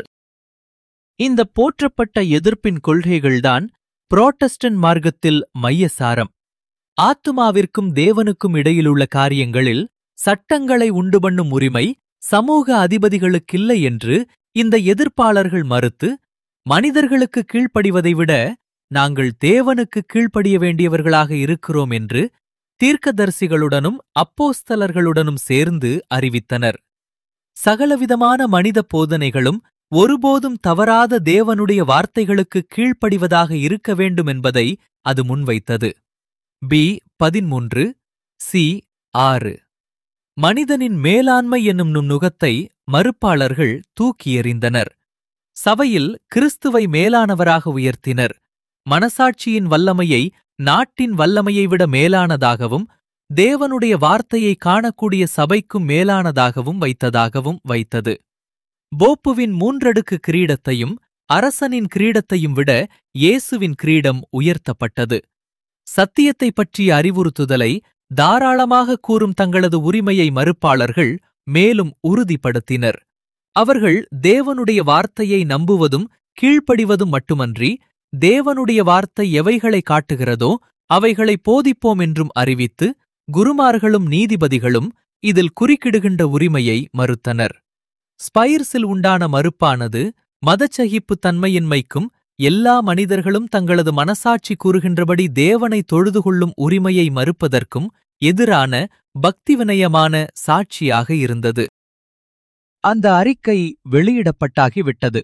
இந்த போற்றப்பட்ட எதிர்ப்பின் கொள்கைகள்தான் புரோட்டஸ்டன்ட் மார்க்கத்தில் மையசாரம் ஆத்துமாவிற்கும் தேவனுக்கும் இடையிலுள்ள காரியங்களில் சட்டங்களை உண்டு பண்ணும் உரிமை சமூக அதிபதிகளுக்கில்லை என்று இந்த எதிர்ப்பாளர்கள் மறுத்து மனிதர்களுக்கு கீழ்ப்படிவதை விட நாங்கள் தேவனுக்கு கீழ்ப்படிய வேண்டியவர்களாக இருக்கிறோம் என்று தீர்க்கதரிசிகளுடனும் அப்போஸ்தலர்களுடனும் சேர்ந்து அறிவித்தனர் சகலவிதமான மனித போதனைகளும் ஒருபோதும் தவறாத தேவனுடைய வார்த்தைகளுக்கு கீழ்ப்படிவதாக இருக்க வேண்டும் என்பதை அது முன்வைத்தது பி பதிமூன்று சி ஆறு மனிதனின் மேலாண்மை என்னும் நுண்ணுகத்தை மறுப்பாளர்கள் தூக்கி எறிந்தனர் சபையில் கிறிஸ்துவை மேலானவராக உயர்த்தினர் மனசாட்சியின் வல்லமையை நாட்டின் வல்லமையை விட மேலானதாகவும் தேவனுடைய வார்த்தையை காணக்கூடிய சபைக்கும் மேலானதாகவும் வைத்ததாகவும் வைத்தது போப்புவின் மூன்றடுக்கு கிரீடத்தையும் அரசனின் கிரீடத்தையும் விட இயேசுவின் கிரீடம் உயர்த்தப்பட்டது சத்தியத்தைப் பற்றிய அறிவுறுத்துதலை தாராளமாக கூறும் தங்களது உரிமையை மறுப்பாளர்கள் மேலும் உறுதிப்படுத்தினர் அவர்கள் தேவனுடைய வார்த்தையை நம்புவதும் கீழ்ப்படிவதும் மட்டுமன்றி தேவனுடைய வார்த்தை எவைகளை காட்டுகிறதோ அவைகளை போதிப்போம் என்றும் அறிவித்து குருமார்களும் நீதிபதிகளும் இதில் குறுக்கிடுகின்ற உரிமையை மறுத்தனர் ஸ்பைர்ஸில் உண்டான மறுப்பானது மதச்சகிப்பு தன்மையின்மைக்கும் எல்லா மனிதர்களும் தங்களது மனசாட்சி கூறுகின்றபடி தேவனை தொழுது கொள்ளும் உரிமையை மறுப்பதற்கும் எதிரான பக்தி வினயமான சாட்சியாக இருந்தது அந்த அறிக்கை வெளியிடப்பட்டாகிவிட்டது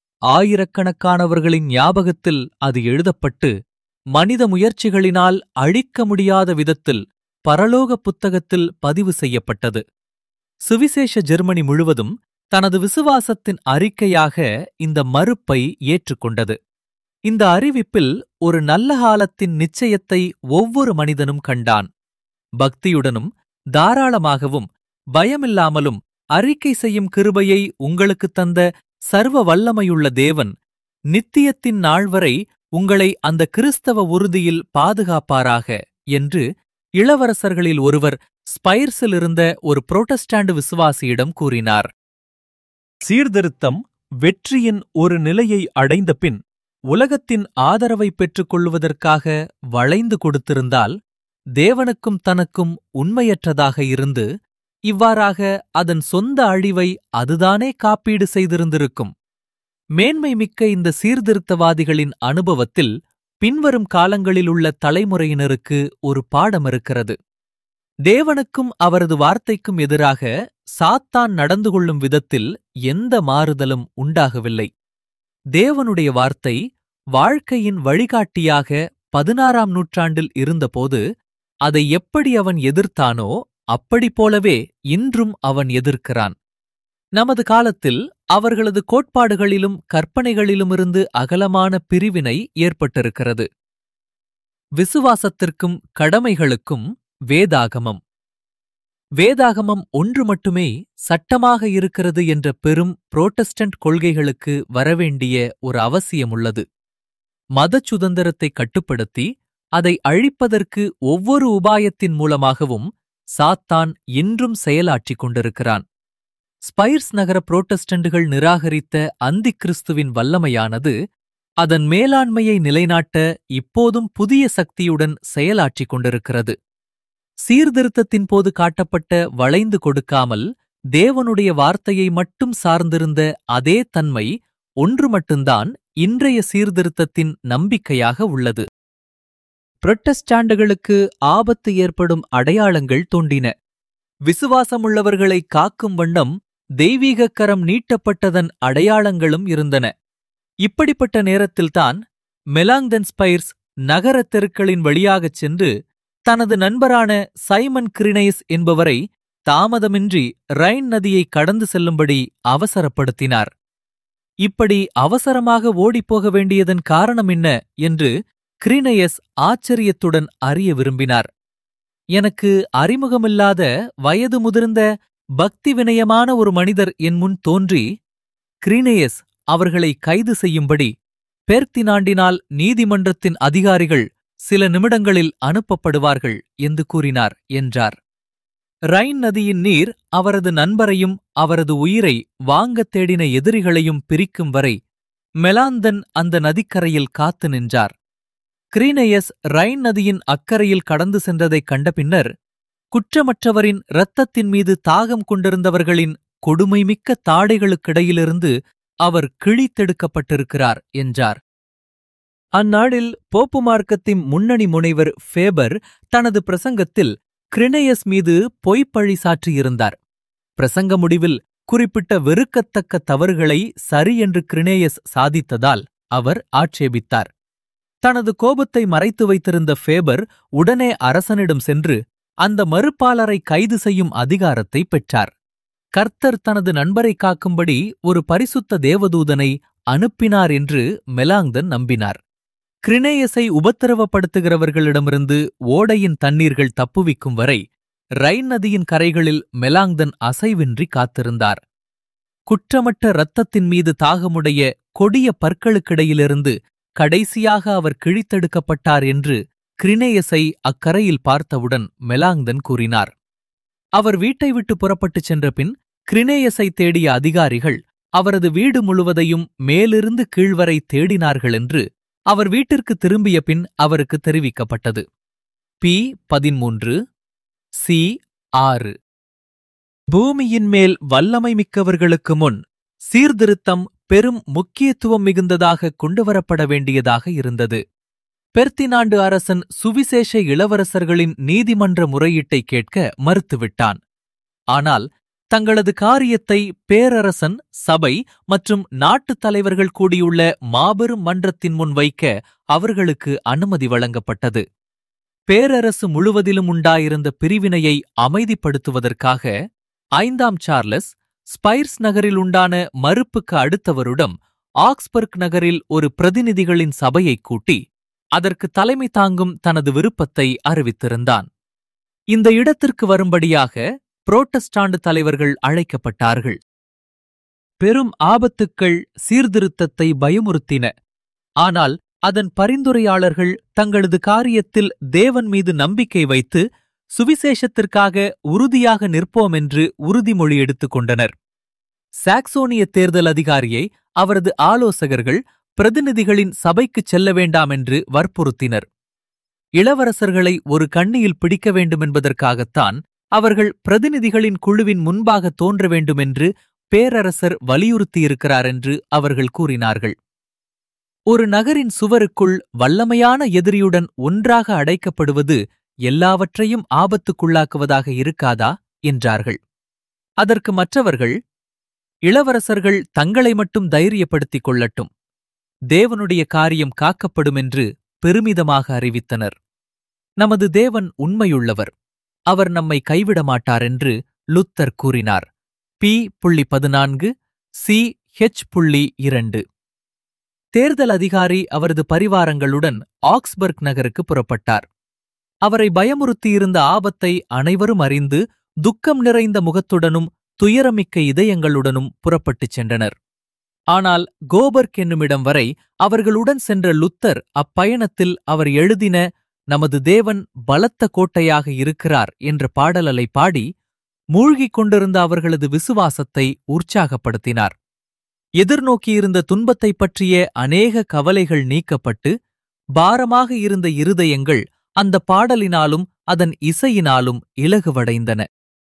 ஆயிரக்கணக்கானவர்களின் ஞாபகத்தில் அது எழுதப்பட்டு மனித முயற்சிகளினால் அழிக்க முடியாத விதத்தில் பரலோக புத்தகத்தில் பதிவு செய்யப்பட்டது சுவிசேஷ ஜெர்மனி முழுவதும் தனது விசுவாசத்தின் அறிக்கையாக இந்த மறுப்பை ஏற்றுக்கொண்டது இந்த அறிவிப்பில் ஒரு நல்ல காலத்தின் நிச்சயத்தை ஒவ்வொரு மனிதனும் கண்டான் பக்தியுடனும் தாராளமாகவும் பயமில்லாமலும் அறிக்கை செய்யும் கிருபையை உங்களுக்குத் தந்த சர்வ வல்லமையுள்ள தேவன் நித்தியத்தின் நாள் வரை உங்களை அந்த கிறிஸ்தவ உறுதியில் பாதுகாப்பாராக என்று இளவரசர்களில் ஒருவர் ஸ்பைர்ஸில் இருந்த ஒரு புரோட்டஸ்டாண்டு விசுவாசியிடம் கூறினார் சீர்திருத்தம் வெற்றியின் ஒரு நிலையை அடைந்த பின் உலகத்தின் ஆதரவை பெற்றுக் கொள்வதற்காக வளைந்து கொடுத்திருந்தால் தேவனுக்கும் தனக்கும் உண்மையற்றதாக இருந்து இவ்வாறாக அதன் சொந்த அழிவை அதுதானே காப்பீடு செய்திருந்திருக்கும் மேன்மை மிக்க இந்த சீர்திருத்தவாதிகளின் அனுபவத்தில் பின்வரும் காலங்களில் உள்ள தலைமுறையினருக்கு ஒரு பாடம் இருக்கிறது தேவனுக்கும் அவரது வார்த்தைக்கும் எதிராக சாத்தான் நடந்து கொள்ளும் விதத்தில் எந்த மாறுதலும் உண்டாகவில்லை தேவனுடைய வார்த்தை வாழ்க்கையின் வழிகாட்டியாக பதினாறாம் நூற்றாண்டில் இருந்தபோது அதை எப்படி அவன் எதிர்த்தானோ அப்படி போலவே இன்றும் அவன் எதிர்க்கிறான் நமது காலத்தில் அவர்களது கோட்பாடுகளிலும் கற்பனைகளிலுமிருந்து அகலமான பிரிவினை ஏற்பட்டிருக்கிறது விசுவாசத்திற்கும் கடமைகளுக்கும் வேதாகமம் வேதாகமம் ஒன்று மட்டுமே சட்டமாக இருக்கிறது என்ற பெரும் புரோட்டஸ்டன்ட் கொள்கைகளுக்கு வரவேண்டிய ஒரு அவசியம் உள்ளது மத சுதந்திரத்தை கட்டுப்படுத்தி அதை அழிப்பதற்கு ஒவ்வொரு உபாயத்தின் மூலமாகவும் சாத்தான் இன்றும் செயலாற்றிக் கொண்டிருக்கிறான் ஸ்பைர்ஸ் நகர புரோட்டஸ்டண்டுகள் நிராகரித்த அந்தி கிறிஸ்துவின் வல்லமையானது அதன் மேலாண்மையை நிலைநாட்ட இப்போதும் புதிய சக்தியுடன் செயலாற்றிக் கொண்டிருக்கிறது சீர்திருத்தத்தின் போது காட்டப்பட்ட வளைந்து கொடுக்காமல் தேவனுடைய வார்த்தையை மட்டும் சார்ந்திருந்த அதே தன்மை ஒன்று மட்டும்தான் இன்றைய சீர்திருத்தத்தின் நம்பிக்கையாக உள்ளது புரட்டஸ்டாண்டுகளுக்கு ஆபத்து ஏற்படும் அடையாளங்கள் தோன்றின விசுவாசமுள்ளவர்களை காக்கும் வண்ணம் தெய்வீகக் கரம் நீட்டப்பட்டதன் அடையாளங்களும் இருந்தன இப்படிப்பட்ட நேரத்தில்தான் மெலாங்தன் ஸ்பைர்ஸ் நகர தெருக்களின் வழியாகச் சென்று தனது நண்பரான சைமன் கிரினைஸ் என்பவரை தாமதமின்றி ரைன் நதியை கடந்து செல்லும்படி அவசரப்படுத்தினார் இப்படி அவசரமாக ஓடிப்போக வேண்டியதன் காரணம் என்ன என்று கிரீனையஸ் ஆச்சரியத்துடன் அறிய விரும்பினார் எனக்கு அறிமுகமில்லாத வயது முதிர்ந்த பக்தி வினயமான ஒரு மனிதர் என் முன் தோன்றி கிரீனேயஸ் அவர்களை கைது செய்யும்படி பேர்த்தினாண்டினால் நீதிமன்றத்தின் அதிகாரிகள் சில நிமிடங்களில் அனுப்பப்படுவார்கள் என்று கூறினார் என்றார் ரைன் நதியின் நீர் அவரது நண்பரையும் அவரது உயிரை வாங்கத் தேடின எதிரிகளையும் பிரிக்கும் வரை மெலாந்தன் அந்த நதிக்கரையில் காத்து நின்றார் கிரீனேயஸ் ரைன் நதியின் அக்கறையில் கடந்து சென்றதைக் கண்ட பின்னர் குற்றமற்றவரின் இரத்தத்தின் மீது தாகம் கொண்டிருந்தவர்களின் கொடுமைமிக்க தாடைகளுக்கிடையிலிருந்து அவர் கிழித்தெடுக்கப்பட்டிருக்கிறார் என்றார் அந்நாளில் போப்பு மார்க்கத்தின் முன்னணி முனைவர் ஃபேபர் தனது பிரசங்கத்தில் கிரினேயஸ் மீது பொய்ப்பழி சாற்றியிருந்தார் பிரசங்க முடிவில் குறிப்பிட்ட வெறுக்கத்தக்க தவறுகளை சரி என்று கிரினேயஸ் சாதித்ததால் அவர் ஆட்சேபித்தார் தனது கோபத்தை மறைத்து வைத்திருந்த ஃபேபர் உடனே அரசனிடம் சென்று அந்த மறுப்பாளரை கைது செய்யும் அதிகாரத்தை பெற்றார் கர்த்தர் தனது நண்பரை காக்கும்படி ஒரு பரிசுத்த தேவதூதனை அனுப்பினார் என்று மெலாங்தன் நம்பினார் கிரினேயஸை உபத்திரவப்படுத்துகிறவர்களிடமிருந்து ஓடையின் தண்ணீர்கள் தப்புவிக்கும் வரை ரைன் நதியின் கரைகளில் மெலாங்தன் அசைவின்றி காத்திருந்தார் குற்றமற்ற இரத்தத்தின் மீது தாகமுடைய கொடிய பற்களுக்கிடையிலிருந்து கடைசியாக அவர் கிழித்தெடுக்கப்பட்டார் என்று கிரினேயஸை அக்கரையில் பார்த்தவுடன் மெலாங்தன் கூறினார் அவர் வீட்டை விட்டு புறப்பட்டுச் சென்ற பின் கிரினேயஸை தேடிய அதிகாரிகள் அவரது வீடு முழுவதையும் மேலிருந்து கீழ்வரை தேடினார்கள் என்று அவர் வீட்டிற்கு திரும்பிய பின் அவருக்கு தெரிவிக்கப்பட்டது பி பதிமூன்று சி ஆறு பூமியின் மேல் வல்லமை மிக்கவர்களுக்கு முன் சீர்திருத்தம் பெரும் முக்கியத்துவம் மிகுந்ததாக கொண்டுவரப்பட வேண்டியதாக இருந்தது பெர்த்தினாண்டு அரசன் சுவிசேஷ இளவரசர்களின் நீதிமன்ற முறையீட்டை கேட்க மறுத்துவிட்டான் ஆனால் தங்களது காரியத்தை பேரரசன் சபை மற்றும் நாட்டுத் தலைவர்கள் கூடியுள்ள மாபெரும் மன்றத்தின் முன் வைக்க அவர்களுக்கு அனுமதி வழங்கப்பட்டது பேரரசு முழுவதிலும் உண்டாயிருந்த பிரிவினையை அமைதிப்படுத்துவதற்காக ஐந்தாம் சார்லஸ் ஸ்பைர்ஸ் நகரில் உண்டான மறுப்புக்கு அடுத்த வருடம் ஆக்ஸ்பர்க் நகரில் ஒரு பிரதிநிதிகளின் சபையைக் கூட்டி அதற்கு தலைமை தாங்கும் தனது விருப்பத்தை அறிவித்திருந்தான் இந்த இடத்திற்கு வரும்படியாக புரோட்டஸ்டாண்டு தலைவர்கள் அழைக்கப்பட்டார்கள் பெரும் ஆபத்துக்கள் சீர்திருத்தத்தை பயமுறுத்தின ஆனால் அதன் பரிந்துரையாளர்கள் தங்களது காரியத்தில் தேவன் மீது நம்பிக்கை வைத்து சுவிசேஷத்திற்காக உறுதியாக நிற்போம் என்று உறுதிமொழி எடுத்துக் கொண்டனர் சாக்சோனிய தேர்தல் அதிகாரியை அவரது ஆலோசகர்கள் பிரதிநிதிகளின் சபைக்குச் செல்ல வேண்டாம் என்று வற்புறுத்தினர் இளவரசர்களை ஒரு கண்ணியில் பிடிக்க வேண்டுமென்பதற்காகத்தான் அவர்கள் பிரதிநிதிகளின் குழுவின் முன்பாக தோன்ற வேண்டுமென்று பேரரசர் வலியுறுத்தியிருக்கிறார் என்று அவர்கள் கூறினார்கள் ஒரு நகரின் சுவருக்குள் வல்லமையான எதிரியுடன் ஒன்றாக அடைக்கப்படுவது எல்லாவற்றையும் ஆபத்துக்குள்ளாக்குவதாக இருக்காதா என்றார்கள் அதற்கு மற்றவர்கள் இளவரசர்கள் தங்களை மட்டும் தைரியப்படுத்திக் கொள்ளட்டும் தேவனுடைய காரியம் காக்கப்படும் என்று பெருமிதமாக அறிவித்தனர் நமது தேவன் உண்மையுள்ளவர் அவர் நம்மை கைவிட மாட்டார் என்று லுத்தர் கூறினார் பி புள்ளி பதினான்கு சி ஹெச் புள்ளி இரண்டு தேர்தல் அதிகாரி அவரது பரிவாரங்களுடன் ஆக்ஸ்பர்க் நகருக்கு புறப்பட்டார் அவரை பயமுறுத்தியிருந்த ஆபத்தை அனைவரும் அறிந்து துக்கம் நிறைந்த முகத்துடனும் துயரமிக்க இதயங்களுடனும் புறப்பட்டுச் சென்றனர் ஆனால் கோபர்க் என்னுமிடம் வரை அவர்களுடன் சென்ற லுத்தர் அப்பயணத்தில் அவர் எழுதின நமது தேவன் பலத்த கோட்டையாக இருக்கிறார் என்ற பாடலலை பாடி மூழ்கிக் கொண்டிருந்த அவர்களது விசுவாசத்தை உற்சாகப்படுத்தினார் எதிர்நோக்கியிருந்த துன்பத்தைப் பற்றிய அநேக கவலைகள் நீக்கப்பட்டு பாரமாக இருந்த இருதயங்கள் அந்த பாடலினாலும் அதன் இசையினாலும் இலகுவடைந்தன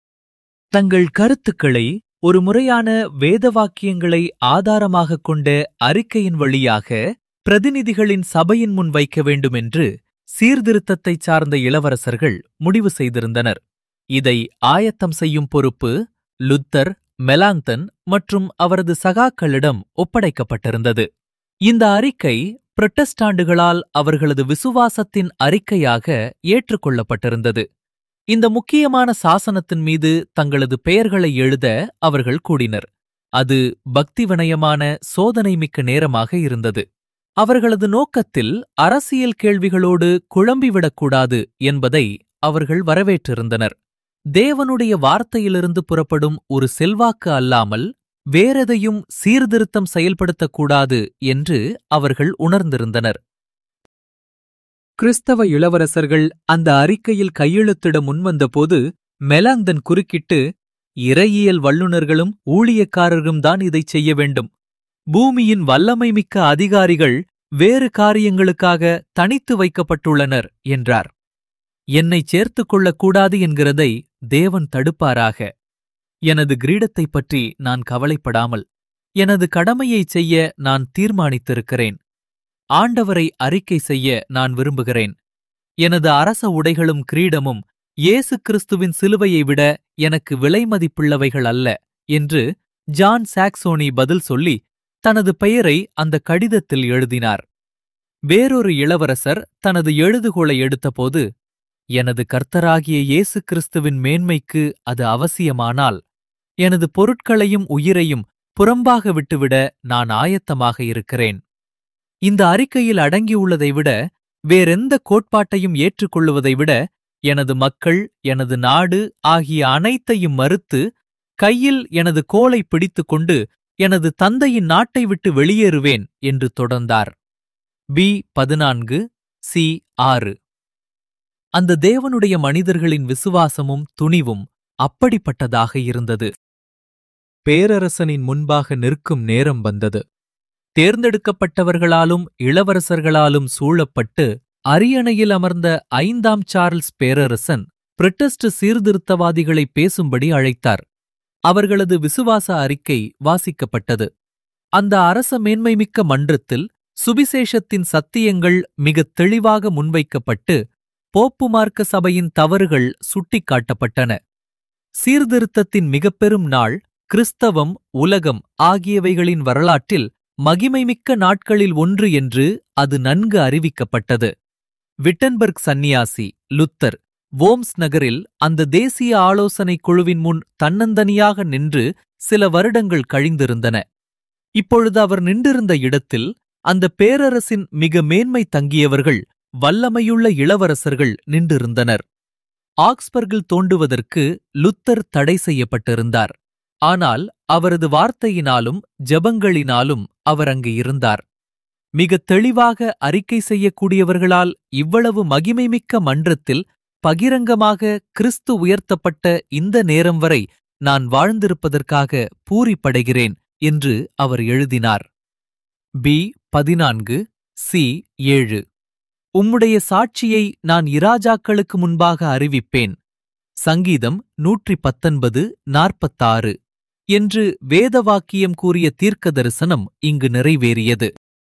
தங்கள் கருத்துக்களை ஒரு முறையான வேதவாக்கியங்களை ஆதாரமாகக் கொண்ட அறிக்கையின் வழியாக பிரதிநிதிகளின் சபையின் முன் வைக்க வேண்டுமென்று சீர்திருத்தத்தைச் சார்ந்த இளவரசர்கள் முடிவு செய்திருந்தனர் இதை ஆயத்தம் செய்யும் பொறுப்பு லுத்தர் மெலாங்தன் மற்றும் அவரது சகாக்களிடம் ஒப்படைக்கப்பட்டிருந்தது இந்த அறிக்கை புரட்டஸ்டாண்டுகளால் அவர்களது விசுவாசத்தின் அறிக்கையாக ஏற்றுக்கொள்ளப்பட்டிருந்தது இந்த முக்கியமான சாசனத்தின் மீது தங்களது பெயர்களை எழுத அவர்கள் கூடினர் அது பக்தி வினயமான சோதனை மிக்க நேரமாக இருந்தது அவர்களது நோக்கத்தில் அரசியல் கேள்விகளோடு குழம்பிவிடக்கூடாது என்பதை அவர்கள் வரவேற்றிருந்தனர் தேவனுடைய வார்த்தையிலிருந்து புறப்படும் ஒரு செல்வாக்கு அல்லாமல் வேறெதையும் சீர்திருத்தம் செயல்படுத்தக்கூடாது என்று அவர்கள் உணர்ந்திருந்தனர் கிறிஸ்தவ இளவரசர்கள் அந்த அறிக்கையில் கையெழுத்திட முன்வந்தபோது மெலாங்தன் குறுக்கிட்டு இறையியல் வல்லுநர்களும் ஊழியக்காரரும் தான் இதைச் செய்ய வேண்டும் பூமியின் வல்லமை மிக்க அதிகாரிகள் வேறு காரியங்களுக்காக தனித்து வைக்கப்பட்டுள்ளனர் என்றார் என்னைச் சேர்த்துக் கொள்ளக்கூடாது என்கிறதை தேவன் தடுப்பாராக எனது கிரீடத்தைப் பற்றி நான் கவலைப்படாமல் எனது கடமையைச் செய்ய நான் தீர்மானித்திருக்கிறேன் ஆண்டவரை அறிக்கை செய்ய நான் விரும்புகிறேன் எனது அரச உடைகளும் கிரீடமும் இயேசு கிறிஸ்துவின் சிலுவையை விட எனக்கு விலைமதிப்புள்ளவைகள் அல்ல என்று ஜான் சாக்சோனி பதில் சொல்லி தனது பெயரை அந்த கடிதத்தில் எழுதினார் வேறொரு இளவரசர் தனது எழுதுகோளை எடுத்தபோது எனது கர்த்தராகிய இயேசு கிறிஸ்துவின் மேன்மைக்கு அது அவசியமானால் எனது பொருட்களையும் உயிரையும் புறம்பாக விட்டுவிட நான் ஆயத்தமாக இருக்கிறேன் இந்த அறிக்கையில் அடங்கியுள்ளதை விட வேறெந்த கோட்பாட்டையும் ஏற்றுக்கொள்ளுவதை விட எனது மக்கள் எனது நாடு ஆகிய அனைத்தையும் மறுத்து கையில் எனது கோலை பிடித்துக்கொண்டு எனது தந்தையின் நாட்டை விட்டு வெளியேறுவேன் என்று தொடர்ந்தார் பி பதினான்கு சி ஆறு அந்த தேவனுடைய மனிதர்களின் விசுவாசமும் துணிவும் அப்படிப்பட்டதாக இருந்தது பேரரசனின் முன்பாக நிற்கும் நேரம் வந்தது தேர்ந்தெடுக்கப்பட்டவர்களாலும் இளவரசர்களாலும் சூழப்பட்டு அரியணையில் அமர்ந்த ஐந்தாம் சார்ல்ஸ் பேரரசன் பிரிட்டிஸ்ட் சீர்திருத்தவாதிகளை பேசும்படி அழைத்தார் அவர்களது விசுவாச அறிக்கை வாசிக்கப்பட்டது அந்த அரச மேன்மைமிக்க மன்றத்தில் சுவிசேஷத்தின் சத்தியங்கள் மிகத் தெளிவாக முன்வைக்கப்பட்டு போப்பு மார்க்க சபையின் தவறுகள் சுட்டிக்காட்டப்பட்டன சீர்திருத்தத்தின் மிகப்பெரும் நாள் கிறிஸ்தவம் உலகம் ஆகியவைகளின் வரலாற்றில் மகிமைமிக்க நாட்களில் ஒன்று என்று அது நன்கு அறிவிக்கப்பட்டது விட்டன்பர்க் சந்நியாசி லுத்தர் வோம்ஸ் நகரில் அந்த தேசிய ஆலோசனைக் குழுவின் முன் தன்னந்தனியாக நின்று சில வருடங்கள் கழிந்திருந்தன இப்பொழுது அவர் நின்றிருந்த இடத்தில் அந்த பேரரசின் மிக மேன்மை தங்கியவர்கள் வல்லமையுள்ள இளவரசர்கள் நின்றிருந்தனர் ஆக்ஸ்பர்கில் தோண்டுவதற்கு லுத்தர் தடை செய்யப்பட்டிருந்தார் ஆனால் அவரது வார்த்தையினாலும் ஜெபங்களினாலும் அவர் அங்கு இருந்தார் மிகத் தெளிவாக அறிக்கை செய்யக்கூடியவர்களால் இவ்வளவு மகிமைமிக்க மன்றத்தில் பகிரங்கமாக கிறிஸ்து உயர்த்தப்பட்ட இந்த நேரம் வரை நான் வாழ்ந்திருப்பதற்காக பூரிப்படைகிறேன் என்று அவர் எழுதினார் பி பதினான்கு சி ஏழு உம்முடைய சாட்சியை நான் இராஜாக்களுக்கு முன்பாக அறிவிப்பேன் சங்கீதம் நூற்றி பத்தொன்பது நாற்பத்தாறு என்று வேதவாக்கியம் கூறிய தீர்க்க தரிசனம் இங்கு நிறைவேறியது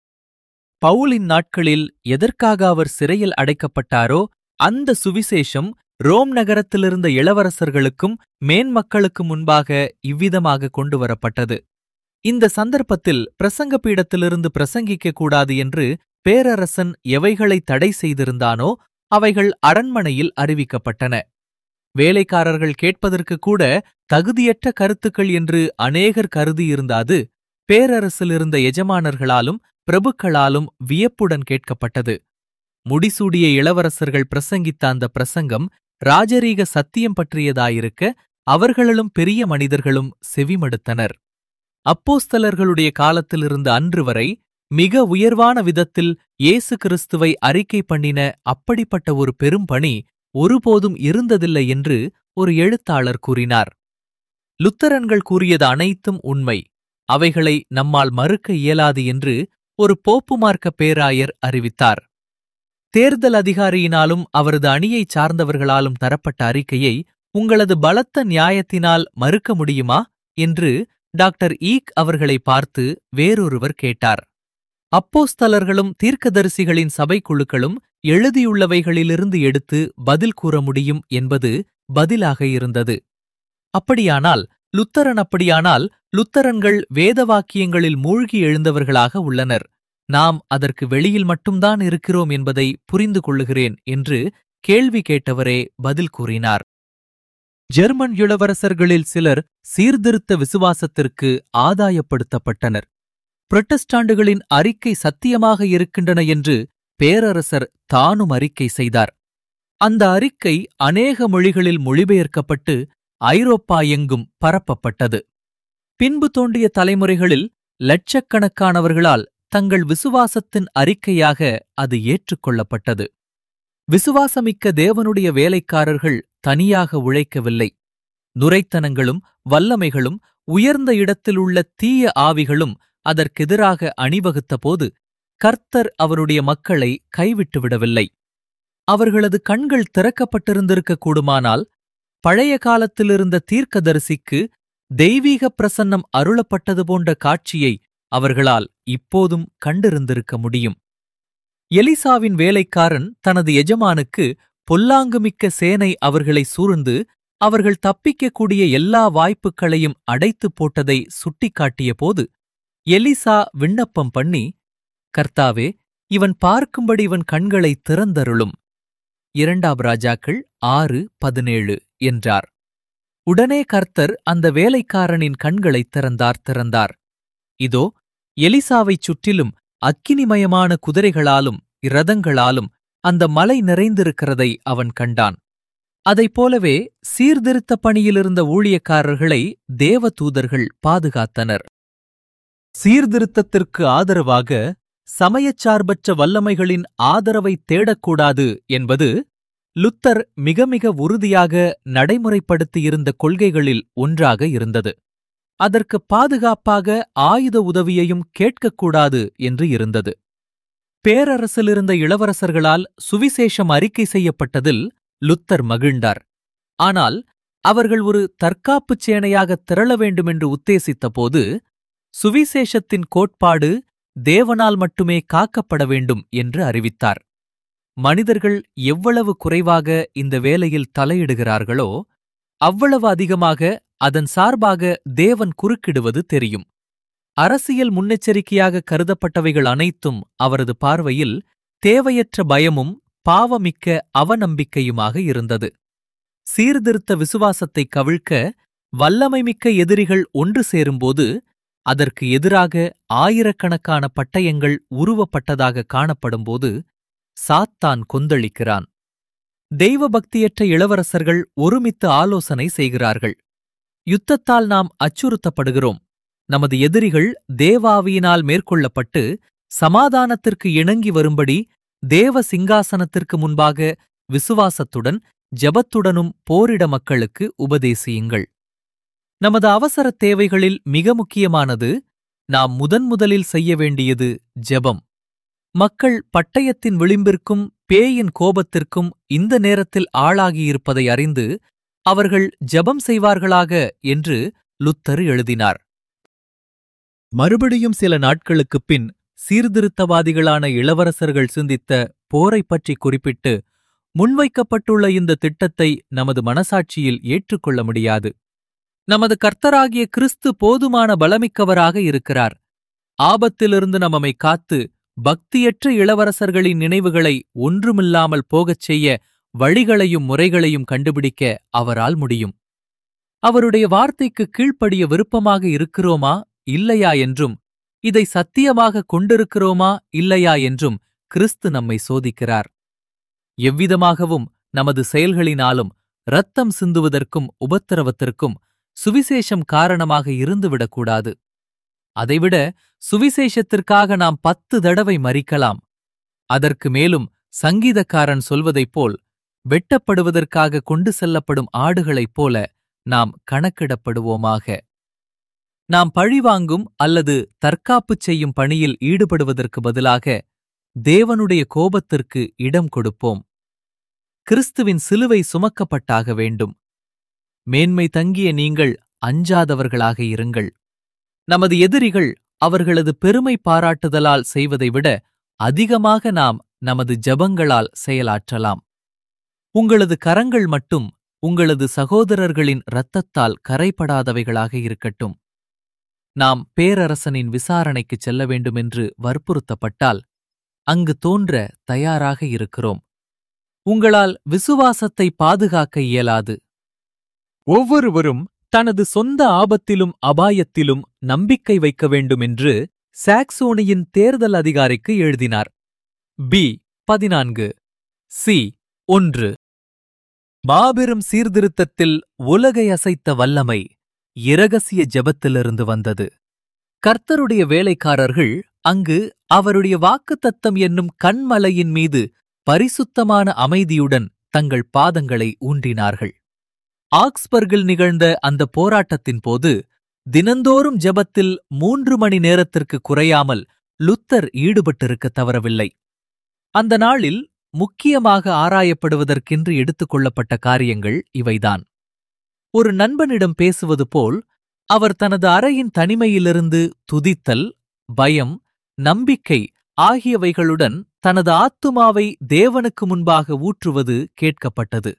பவுலின் நாட்களில் எதற்காக அவர் சிறையில் அடைக்கப்பட்டாரோ அந்த சுவிசேஷம் ரோம் நகரத்திலிருந்த இளவரசர்களுக்கும் மேன்மக்களுக்கு முன்பாக இவ்விதமாக கொண்டு வரப்பட்டது இந்த சந்தர்ப்பத்தில் பிரசங்க பீடத்திலிருந்து பிரசங்கிக்க கூடாது என்று பேரரசன் எவைகளை தடை செய்திருந்தானோ அவைகள் அரண்மனையில் அறிவிக்கப்பட்டன வேலைக்காரர்கள் கேட்பதற்கு கூட தகுதியற்ற கருத்துக்கள் என்று அநேகர் கருதியிருந்தாது பேரரசில் இருந்த எஜமானர்களாலும் பிரபுக்களாலும் வியப்புடன் கேட்கப்பட்டது முடிசூடிய இளவரசர்கள் பிரசங்கித்த அந்த பிரசங்கம் ராஜரீக சத்தியம் பற்றியதாயிருக்க அவர்களும் பெரிய மனிதர்களும் செவிமடுத்தனர் அப்போஸ்தலர்களுடைய காலத்திலிருந்து அன்று வரை மிக உயர்வான விதத்தில் இயேசு கிறிஸ்துவை அறிக்கை பண்ணின அப்படிப்பட்ட ஒரு பெரும் பணி ஒருபோதும் இருந்ததில்லை என்று ஒரு எழுத்தாளர் கூறினார் லுத்தரன்கள் கூறியது அனைத்தும் உண்மை அவைகளை நம்மால் மறுக்க இயலாது என்று ஒரு போப்புமார்க்க பேராயர் அறிவித்தார் தேர்தல் அதிகாரியினாலும் அவரது அணியைச் சார்ந்தவர்களாலும் தரப்பட்ட அறிக்கையை உங்களது பலத்த நியாயத்தினால் மறுக்க முடியுமா என்று டாக்டர் ஈக் அவர்களை பார்த்து வேறொருவர் கேட்டார் அப்போஸ்தலர்களும் தீர்க்கதரிசிகளின் சபைக்குழுக்களும் எழுதியுள்ளவைகளிலிருந்து எடுத்து பதில் கூற முடியும் என்பது பதிலாக இருந்தது அப்படியானால் லுத்தரன் அப்படியானால் லுத்தரன்கள் வேத வாக்கியங்களில் மூழ்கி எழுந்தவர்களாக உள்ளனர் நாம் அதற்கு வெளியில் மட்டும்தான் இருக்கிறோம் என்பதை புரிந்து கொள்ளுகிறேன் என்று கேள்வி கேட்டவரே பதில் கூறினார் ஜெர்மன் இளவரசர்களில் சிலர் சீர்திருத்த விசுவாசத்திற்கு ஆதாயப்படுத்தப்பட்டனர் புரட்டஸ்டாண்டுகளின் அறிக்கை சத்தியமாக இருக்கின்றன என்று பேரரசர் தானும் அறிக்கை செய்தார் அந்த அறிக்கை அநேக மொழிகளில் மொழிபெயர்க்கப்பட்டு ஐரோப்பா எங்கும் பரப்பப்பட்டது பின்பு தோன்றிய தலைமுறைகளில் லட்சக்கணக்கானவர்களால் தங்கள் விசுவாசத்தின் அறிக்கையாக அது ஏற்றுக்கொள்ளப்பட்டது விசுவாசமிக்க தேவனுடைய வேலைக்காரர்கள் தனியாக உழைக்கவில்லை நுரைத்தனங்களும் வல்லமைகளும் உயர்ந்த இடத்தில் உள்ள தீய ஆவிகளும் அதற்கெதிராக அணிவகுத்தபோது கர்த்தர் அவருடைய மக்களை கைவிட்டுவிடவில்லை அவர்களது கண்கள் திறக்கப்பட்டிருந்திருக்க கூடுமானால் பழைய காலத்திலிருந்த தீர்க்கதரிசிக்கு தெய்வீக பிரசன்னம் அருளப்பட்டது போன்ற காட்சியை அவர்களால் இப்போதும் கண்டிருந்திருக்க முடியும் எலிசாவின் வேலைக்காரன் தனது எஜமானுக்கு பொல்லாங்குமிக்க சேனை அவர்களை சூழ்ந்து அவர்கள் தப்பிக்கக்கூடிய எல்லா வாய்ப்புகளையும் அடைத்துப் போட்டதை சுட்டிக்காட்டிய போது எலிசா விண்ணப்பம் பண்ணி கர்த்தாவே இவன் பார்க்கும்படி இவன் கண்களை திறந்தருளும் இரண்டாம் ராஜாக்கள் ஆறு பதினேழு என்றார் உடனே கர்த்தர் அந்த வேலைக்காரனின் கண்களைத் திறந்தார் திறந்தார் இதோ எலிசாவைச் சுற்றிலும் அக்கினிமயமான குதிரைகளாலும் இரதங்களாலும் அந்த மலை நிறைந்திருக்கிறதை அவன் கண்டான் அதைப் போலவே சீர்திருத்த பணியிலிருந்த ஊழியக்காரர்களை தேவதூதர்கள் பாதுகாத்தனர் சீர்திருத்தத்திற்கு ஆதரவாக சமயச்சார்பற்ற வல்லமைகளின் ஆதரவை தேடக்கூடாது என்பது லுத்தர் மிக மிக உறுதியாக நடைமுறைப்படுத்தியிருந்த கொள்கைகளில் ஒன்றாக இருந்தது அதற்கு பாதுகாப்பாக ஆயுத உதவியையும் கேட்கக்கூடாது என்று இருந்தது பேரரசிலிருந்த இளவரசர்களால் சுவிசேஷம் அறிக்கை செய்யப்பட்டதில் லுத்தர் மகிழ்ந்தார் ஆனால் அவர்கள் ஒரு தற்காப்புச் சேனையாக திரள வேண்டுமென்று உத்தேசித்தபோது சுவிசேஷத்தின் கோட்பாடு தேவனால் மட்டுமே காக்கப்பட வேண்டும் என்று அறிவித்தார் மனிதர்கள் எவ்வளவு குறைவாக இந்த வேலையில் தலையிடுகிறார்களோ அவ்வளவு அதிகமாக அதன் சார்பாக தேவன் குறுக்கிடுவது தெரியும் அரசியல் முன்னெச்சரிக்கையாக கருதப்பட்டவைகள் அனைத்தும் அவரது பார்வையில் தேவையற்ற பயமும் பாவமிக்க அவநம்பிக்கையுமாக இருந்தது சீர்திருத்த விசுவாசத்தை கவிழ்க்க வல்லமைமிக்க எதிரிகள் ஒன்று சேரும்போது அதற்கு எதிராக ஆயிரக்கணக்கான பட்டயங்கள் உருவப்பட்டதாக காணப்படும்போது சாத்தான் கொந்தளிக்கிறான் தெய்வ பக்தியற்ற இளவரசர்கள் ஒருமித்து ஆலோசனை செய்கிறார்கள் யுத்தத்தால் நாம் அச்சுறுத்தப்படுகிறோம் நமது எதிரிகள் தேவாவியினால் மேற்கொள்ளப்பட்டு சமாதானத்திற்கு இணங்கி வரும்படி தேவ சிங்காசனத்திற்கு முன்பாக விசுவாசத்துடன் ஜெபத்துடனும் போரிட மக்களுக்கு உபதேசியுங்கள் நமது அவசர தேவைகளில் மிக முக்கியமானது நாம் முதன் முதலில் செய்ய வேண்டியது ஜெபம் மக்கள் பட்டயத்தின் விளிம்பிற்கும் பேயின் கோபத்திற்கும் இந்த நேரத்தில் ஆளாகியிருப்பதை அறிந்து அவர்கள் ஜெபம் செய்வார்களாக என்று லுத்தர் எழுதினார் மறுபடியும் சில நாட்களுக்குப் பின் சீர்திருத்தவாதிகளான இளவரசர்கள் சிந்தித்த போரைப் பற்றி குறிப்பிட்டு முன்வைக்கப்பட்டுள்ள இந்த திட்டத்தை நமது மனசாட்சியில் ஏற்றுக்கொள்ள முடியாது நமது கர்த்தராகிய கிறிஸ்து போதுமான பலமிக்கவராக இருக்கிறார் ஆபத்திலிருந்து நம்மை காத்து பக்தியற்ற இளவரசர்களின் நினைவுகளை ஒன்றுமில்லாமல் போகச் செய்ய வழிகளையும் முறைகளையும் கண்டுபிடிக்க அவரால் முடியும் அவருடைய வார்த்தைக்கு கீழ்ப்படிய விருப்பமாக இருக்கிறோமா இல்லையா என்றும் இதை சத்தியமாக கொண்டிருக்கிறோமா இல்லையா என்றும் கிறிஸ்து நம்மை சோதிக்கிறார் எவ்விதமாகவும் நமது செயல்களினாலும் இரத்தம் சிந்துவதற்கும் உபத்திரவத்திற்கும் சுவிசேஷம் காரணமாக இருந்துவிடக்கூடாது அதைவிட சுவிசேஷத்திற்காக நாம் பத்து தடவை மறிக்கலாம் அதற்கு மேலும் சங்கீதக்காரன் சொல்வதைப் போல் வெட்டப்படுவதற்காக கொண்டு செல்லப்படும் ஆடுகளைப் போல நாம் கணக்கிடப்படுவோமாக நாம் பழிவாங்கும் அல்லது தற்காப்புச் செய்யும் பணியில் ஈடுபடுவதற்கு பதிலாக தேவனுடைய கோபத்திற்கு இடம் கொடுப்போம் கிறிஸ்துவின் சிலுவை சுமக்கப்பட்டாக வேண்டும் மேன்மை தங்கிய நீங்கள் அஞ்சாதவர்களாக இருங்கள் நமது எதிரிகள் அவர்களது பெருமை பாராட்டுதலால் செய்வதை விட அதிகமாக நாம் நமது ஜபங்களால் செயலாற்றலாம் உங்களது கரங்கள் மட்டும் உங்களது சகோதரர்களின் இரத்தத்தால் கரைபடாதவைகளாக இருக்கட்டும் நாம் பேரரசனின் விசாரணைக்குச் செல்ல வேண்டுமென்று வற்புறுத்தப்பட்டால் அங்கு தோன்ற தயாராக இருக்கிறோம் உங்களால் விசுவாசத்தை பாதுகாக்க இயலாது ஒவ்வொருவரும் தனது சொந்த ஆபத்திலும் அபாயத்திலும் நம்பிக்கை வைக்க வேண்டும் என்று சாக்சோனியின் தேர்தல் அதிகாரிக்கு எழுதினார் பி பதினான்கு சி ஒன்று மாபெரும் சீர்திருத்தத்தில் உலகை அசைத்த வல்லமை இரகசிய ஜெபத்திலிருந்து வந்தது கர்த்தருடைய வேலைக்காரர்கள் அங்கு அவருடைய வாக்குத்தத்தம் என்னும் கண்மலையின் மீது பரிசுத்தமான அமைதியுடன் தங்கள் பாதங்களை ஊன்றினார்கள் ஆக்ஸ்பர்கில் நிகழ்ந்த அந்த போராட்டத்தின் போது தினந்தோறும் ஜெபத்தில் மூன்று மணி நேரத்திற்கு குறையாமல் லுத்தர் ஈடுபட்டிருக்க தவறவில்லை அந்த நாளில் முக்கியமாக ஆராயப்படுவதற்கென்று எடுத்துக் கொள்ளப்பட்ட காரியங்கள் இவைதான் ஒரு நண்பனிடம் பேசுவது போல் அவர் தனது அறையின் தனிமையிலிருந்து துதித்தல் பயம் நம்பிக்கை ஆகியவைகளுடன் தனது ஆத்துமாவை தேவனுக்கு முன்பாக ஊற்றுவது கேட்கப்பட்டது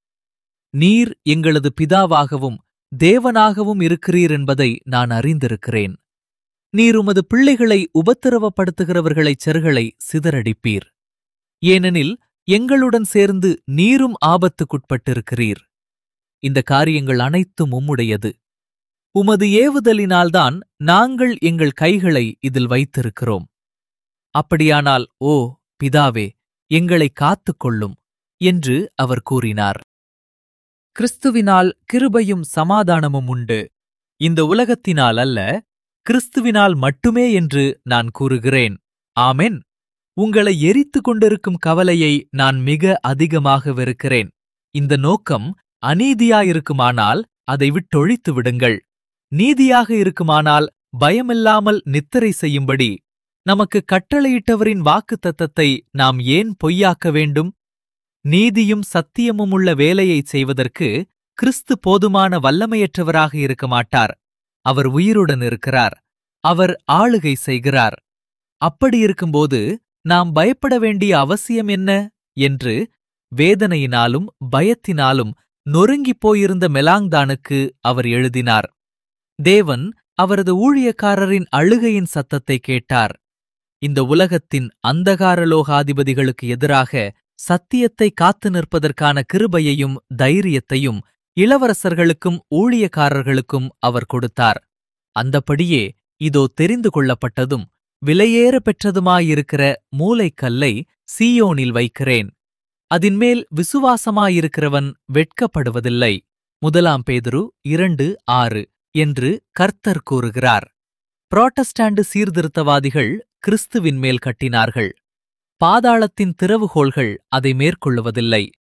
நீர் எங்களது பிதாவாகவும் தேவனாகவும் இருக்கிறீர் என்பதை நான் அறிந்திருக்கிறேன் நீர் உமது பிள்ளைகளை உபத்திரவப்படுத்துகிறவர்களைச் செருகளை சிதறடிப்பீர் ஏனெனில் எங்களுடன் சேர்ந்து நீரும் ஆபத்துக்குட்பட்டிருக்கிறீர் இந்த காரியங்கள் அனைத்தும் உம்முடையது உமது ஏவுதலினால்தான் நாங்கள் எங்கள் கைகளை இதில் வைத்திருக்கிறோம் அப்படியானால் ஓ பிதாவே எங்களை காத்துக்கொள்ளும் என்று அவர் கூறினார் கிறிஸ்துவினால் கிருபையும் சமாதானமும் உண்டு இந்த உலகத்தினால் அல்ல கிறிஸ்துவினால் மட்டுமே என்று நான் கூறுகிறேன் ஆமென் உங்களை எரித்துக் கொண்டிருக்கும் கவலையை நான் மிக அதிகமாக வெறுக்கிறேன் இந்த நோக்கம் அநீதியாயிருக்குமானால் அதை விட்டொழித்து விடுங்கள் நீதியாக இருக்குமானால் பயமில்லாமல் நித்திரை செய்யும்படி நமக்கு கட்டளையிட்டவரின் வாக்குத்தத்தத்தை நாம் ஏன் பொய்யாக்க வேண்டும் நீதியும் சத்தியமும் உள்ள வேலையைச் செய்வதற்கு கிறிஸ்து போதுமான வல்லமையற்றவராக இருக்க மாட்டார் அவர் உயிருடன் இருக்கிறார் அவர் ஆளுகை செய்கிறார் அப்படி இருக்கும்போது நாம் பயப்பட வேண்டிய அவசியம் என்ன என்று வேதனையினாலும் பயத்தினாலும் நொறுங்கிப் போயிருந்த மெலாங்தானுக்கு அவர் எழுதினார் தேவன் அவரது ஊழியக்காரரின் அழுகையின் சத்தத்தை கேட்டார் இந்த உலகத்தின் அந்தகாரலோகாதிபதிகளுக்கு எதிராக சத்தியத்தை காத்து நிற்பதற்கான கிருபையையும் தைரியத்தையும் இளவரசர்களுக்கும் ஊழியக்காரர்களுக்கும் அவர் கொடுத்தார் அந்தப்படியே இதோ தெரிந்து கொள்ளப்பட்டதும் விலையேற பெற்றதுமாயிருக்கிற மூலைக்கல்லை சீயோனில் வைக்கிறேன் அதின்மேல் விசுவாசமாயிருக்கிறவன் வெட்கப்படுவதில்லை முதலாம் பேதுரு இரண்டு ஆறு என்று கர்த்தர் கூறுகிறார் புராட்டஸ்டாண்டு சீர்திருத்தவாதிகள் கிறிஸ்துவின் மேல் கட்டினார்கள் பாதாளத்தின் திறவுகோள்கள் அதை மேற்கொள்ளுவதில்லை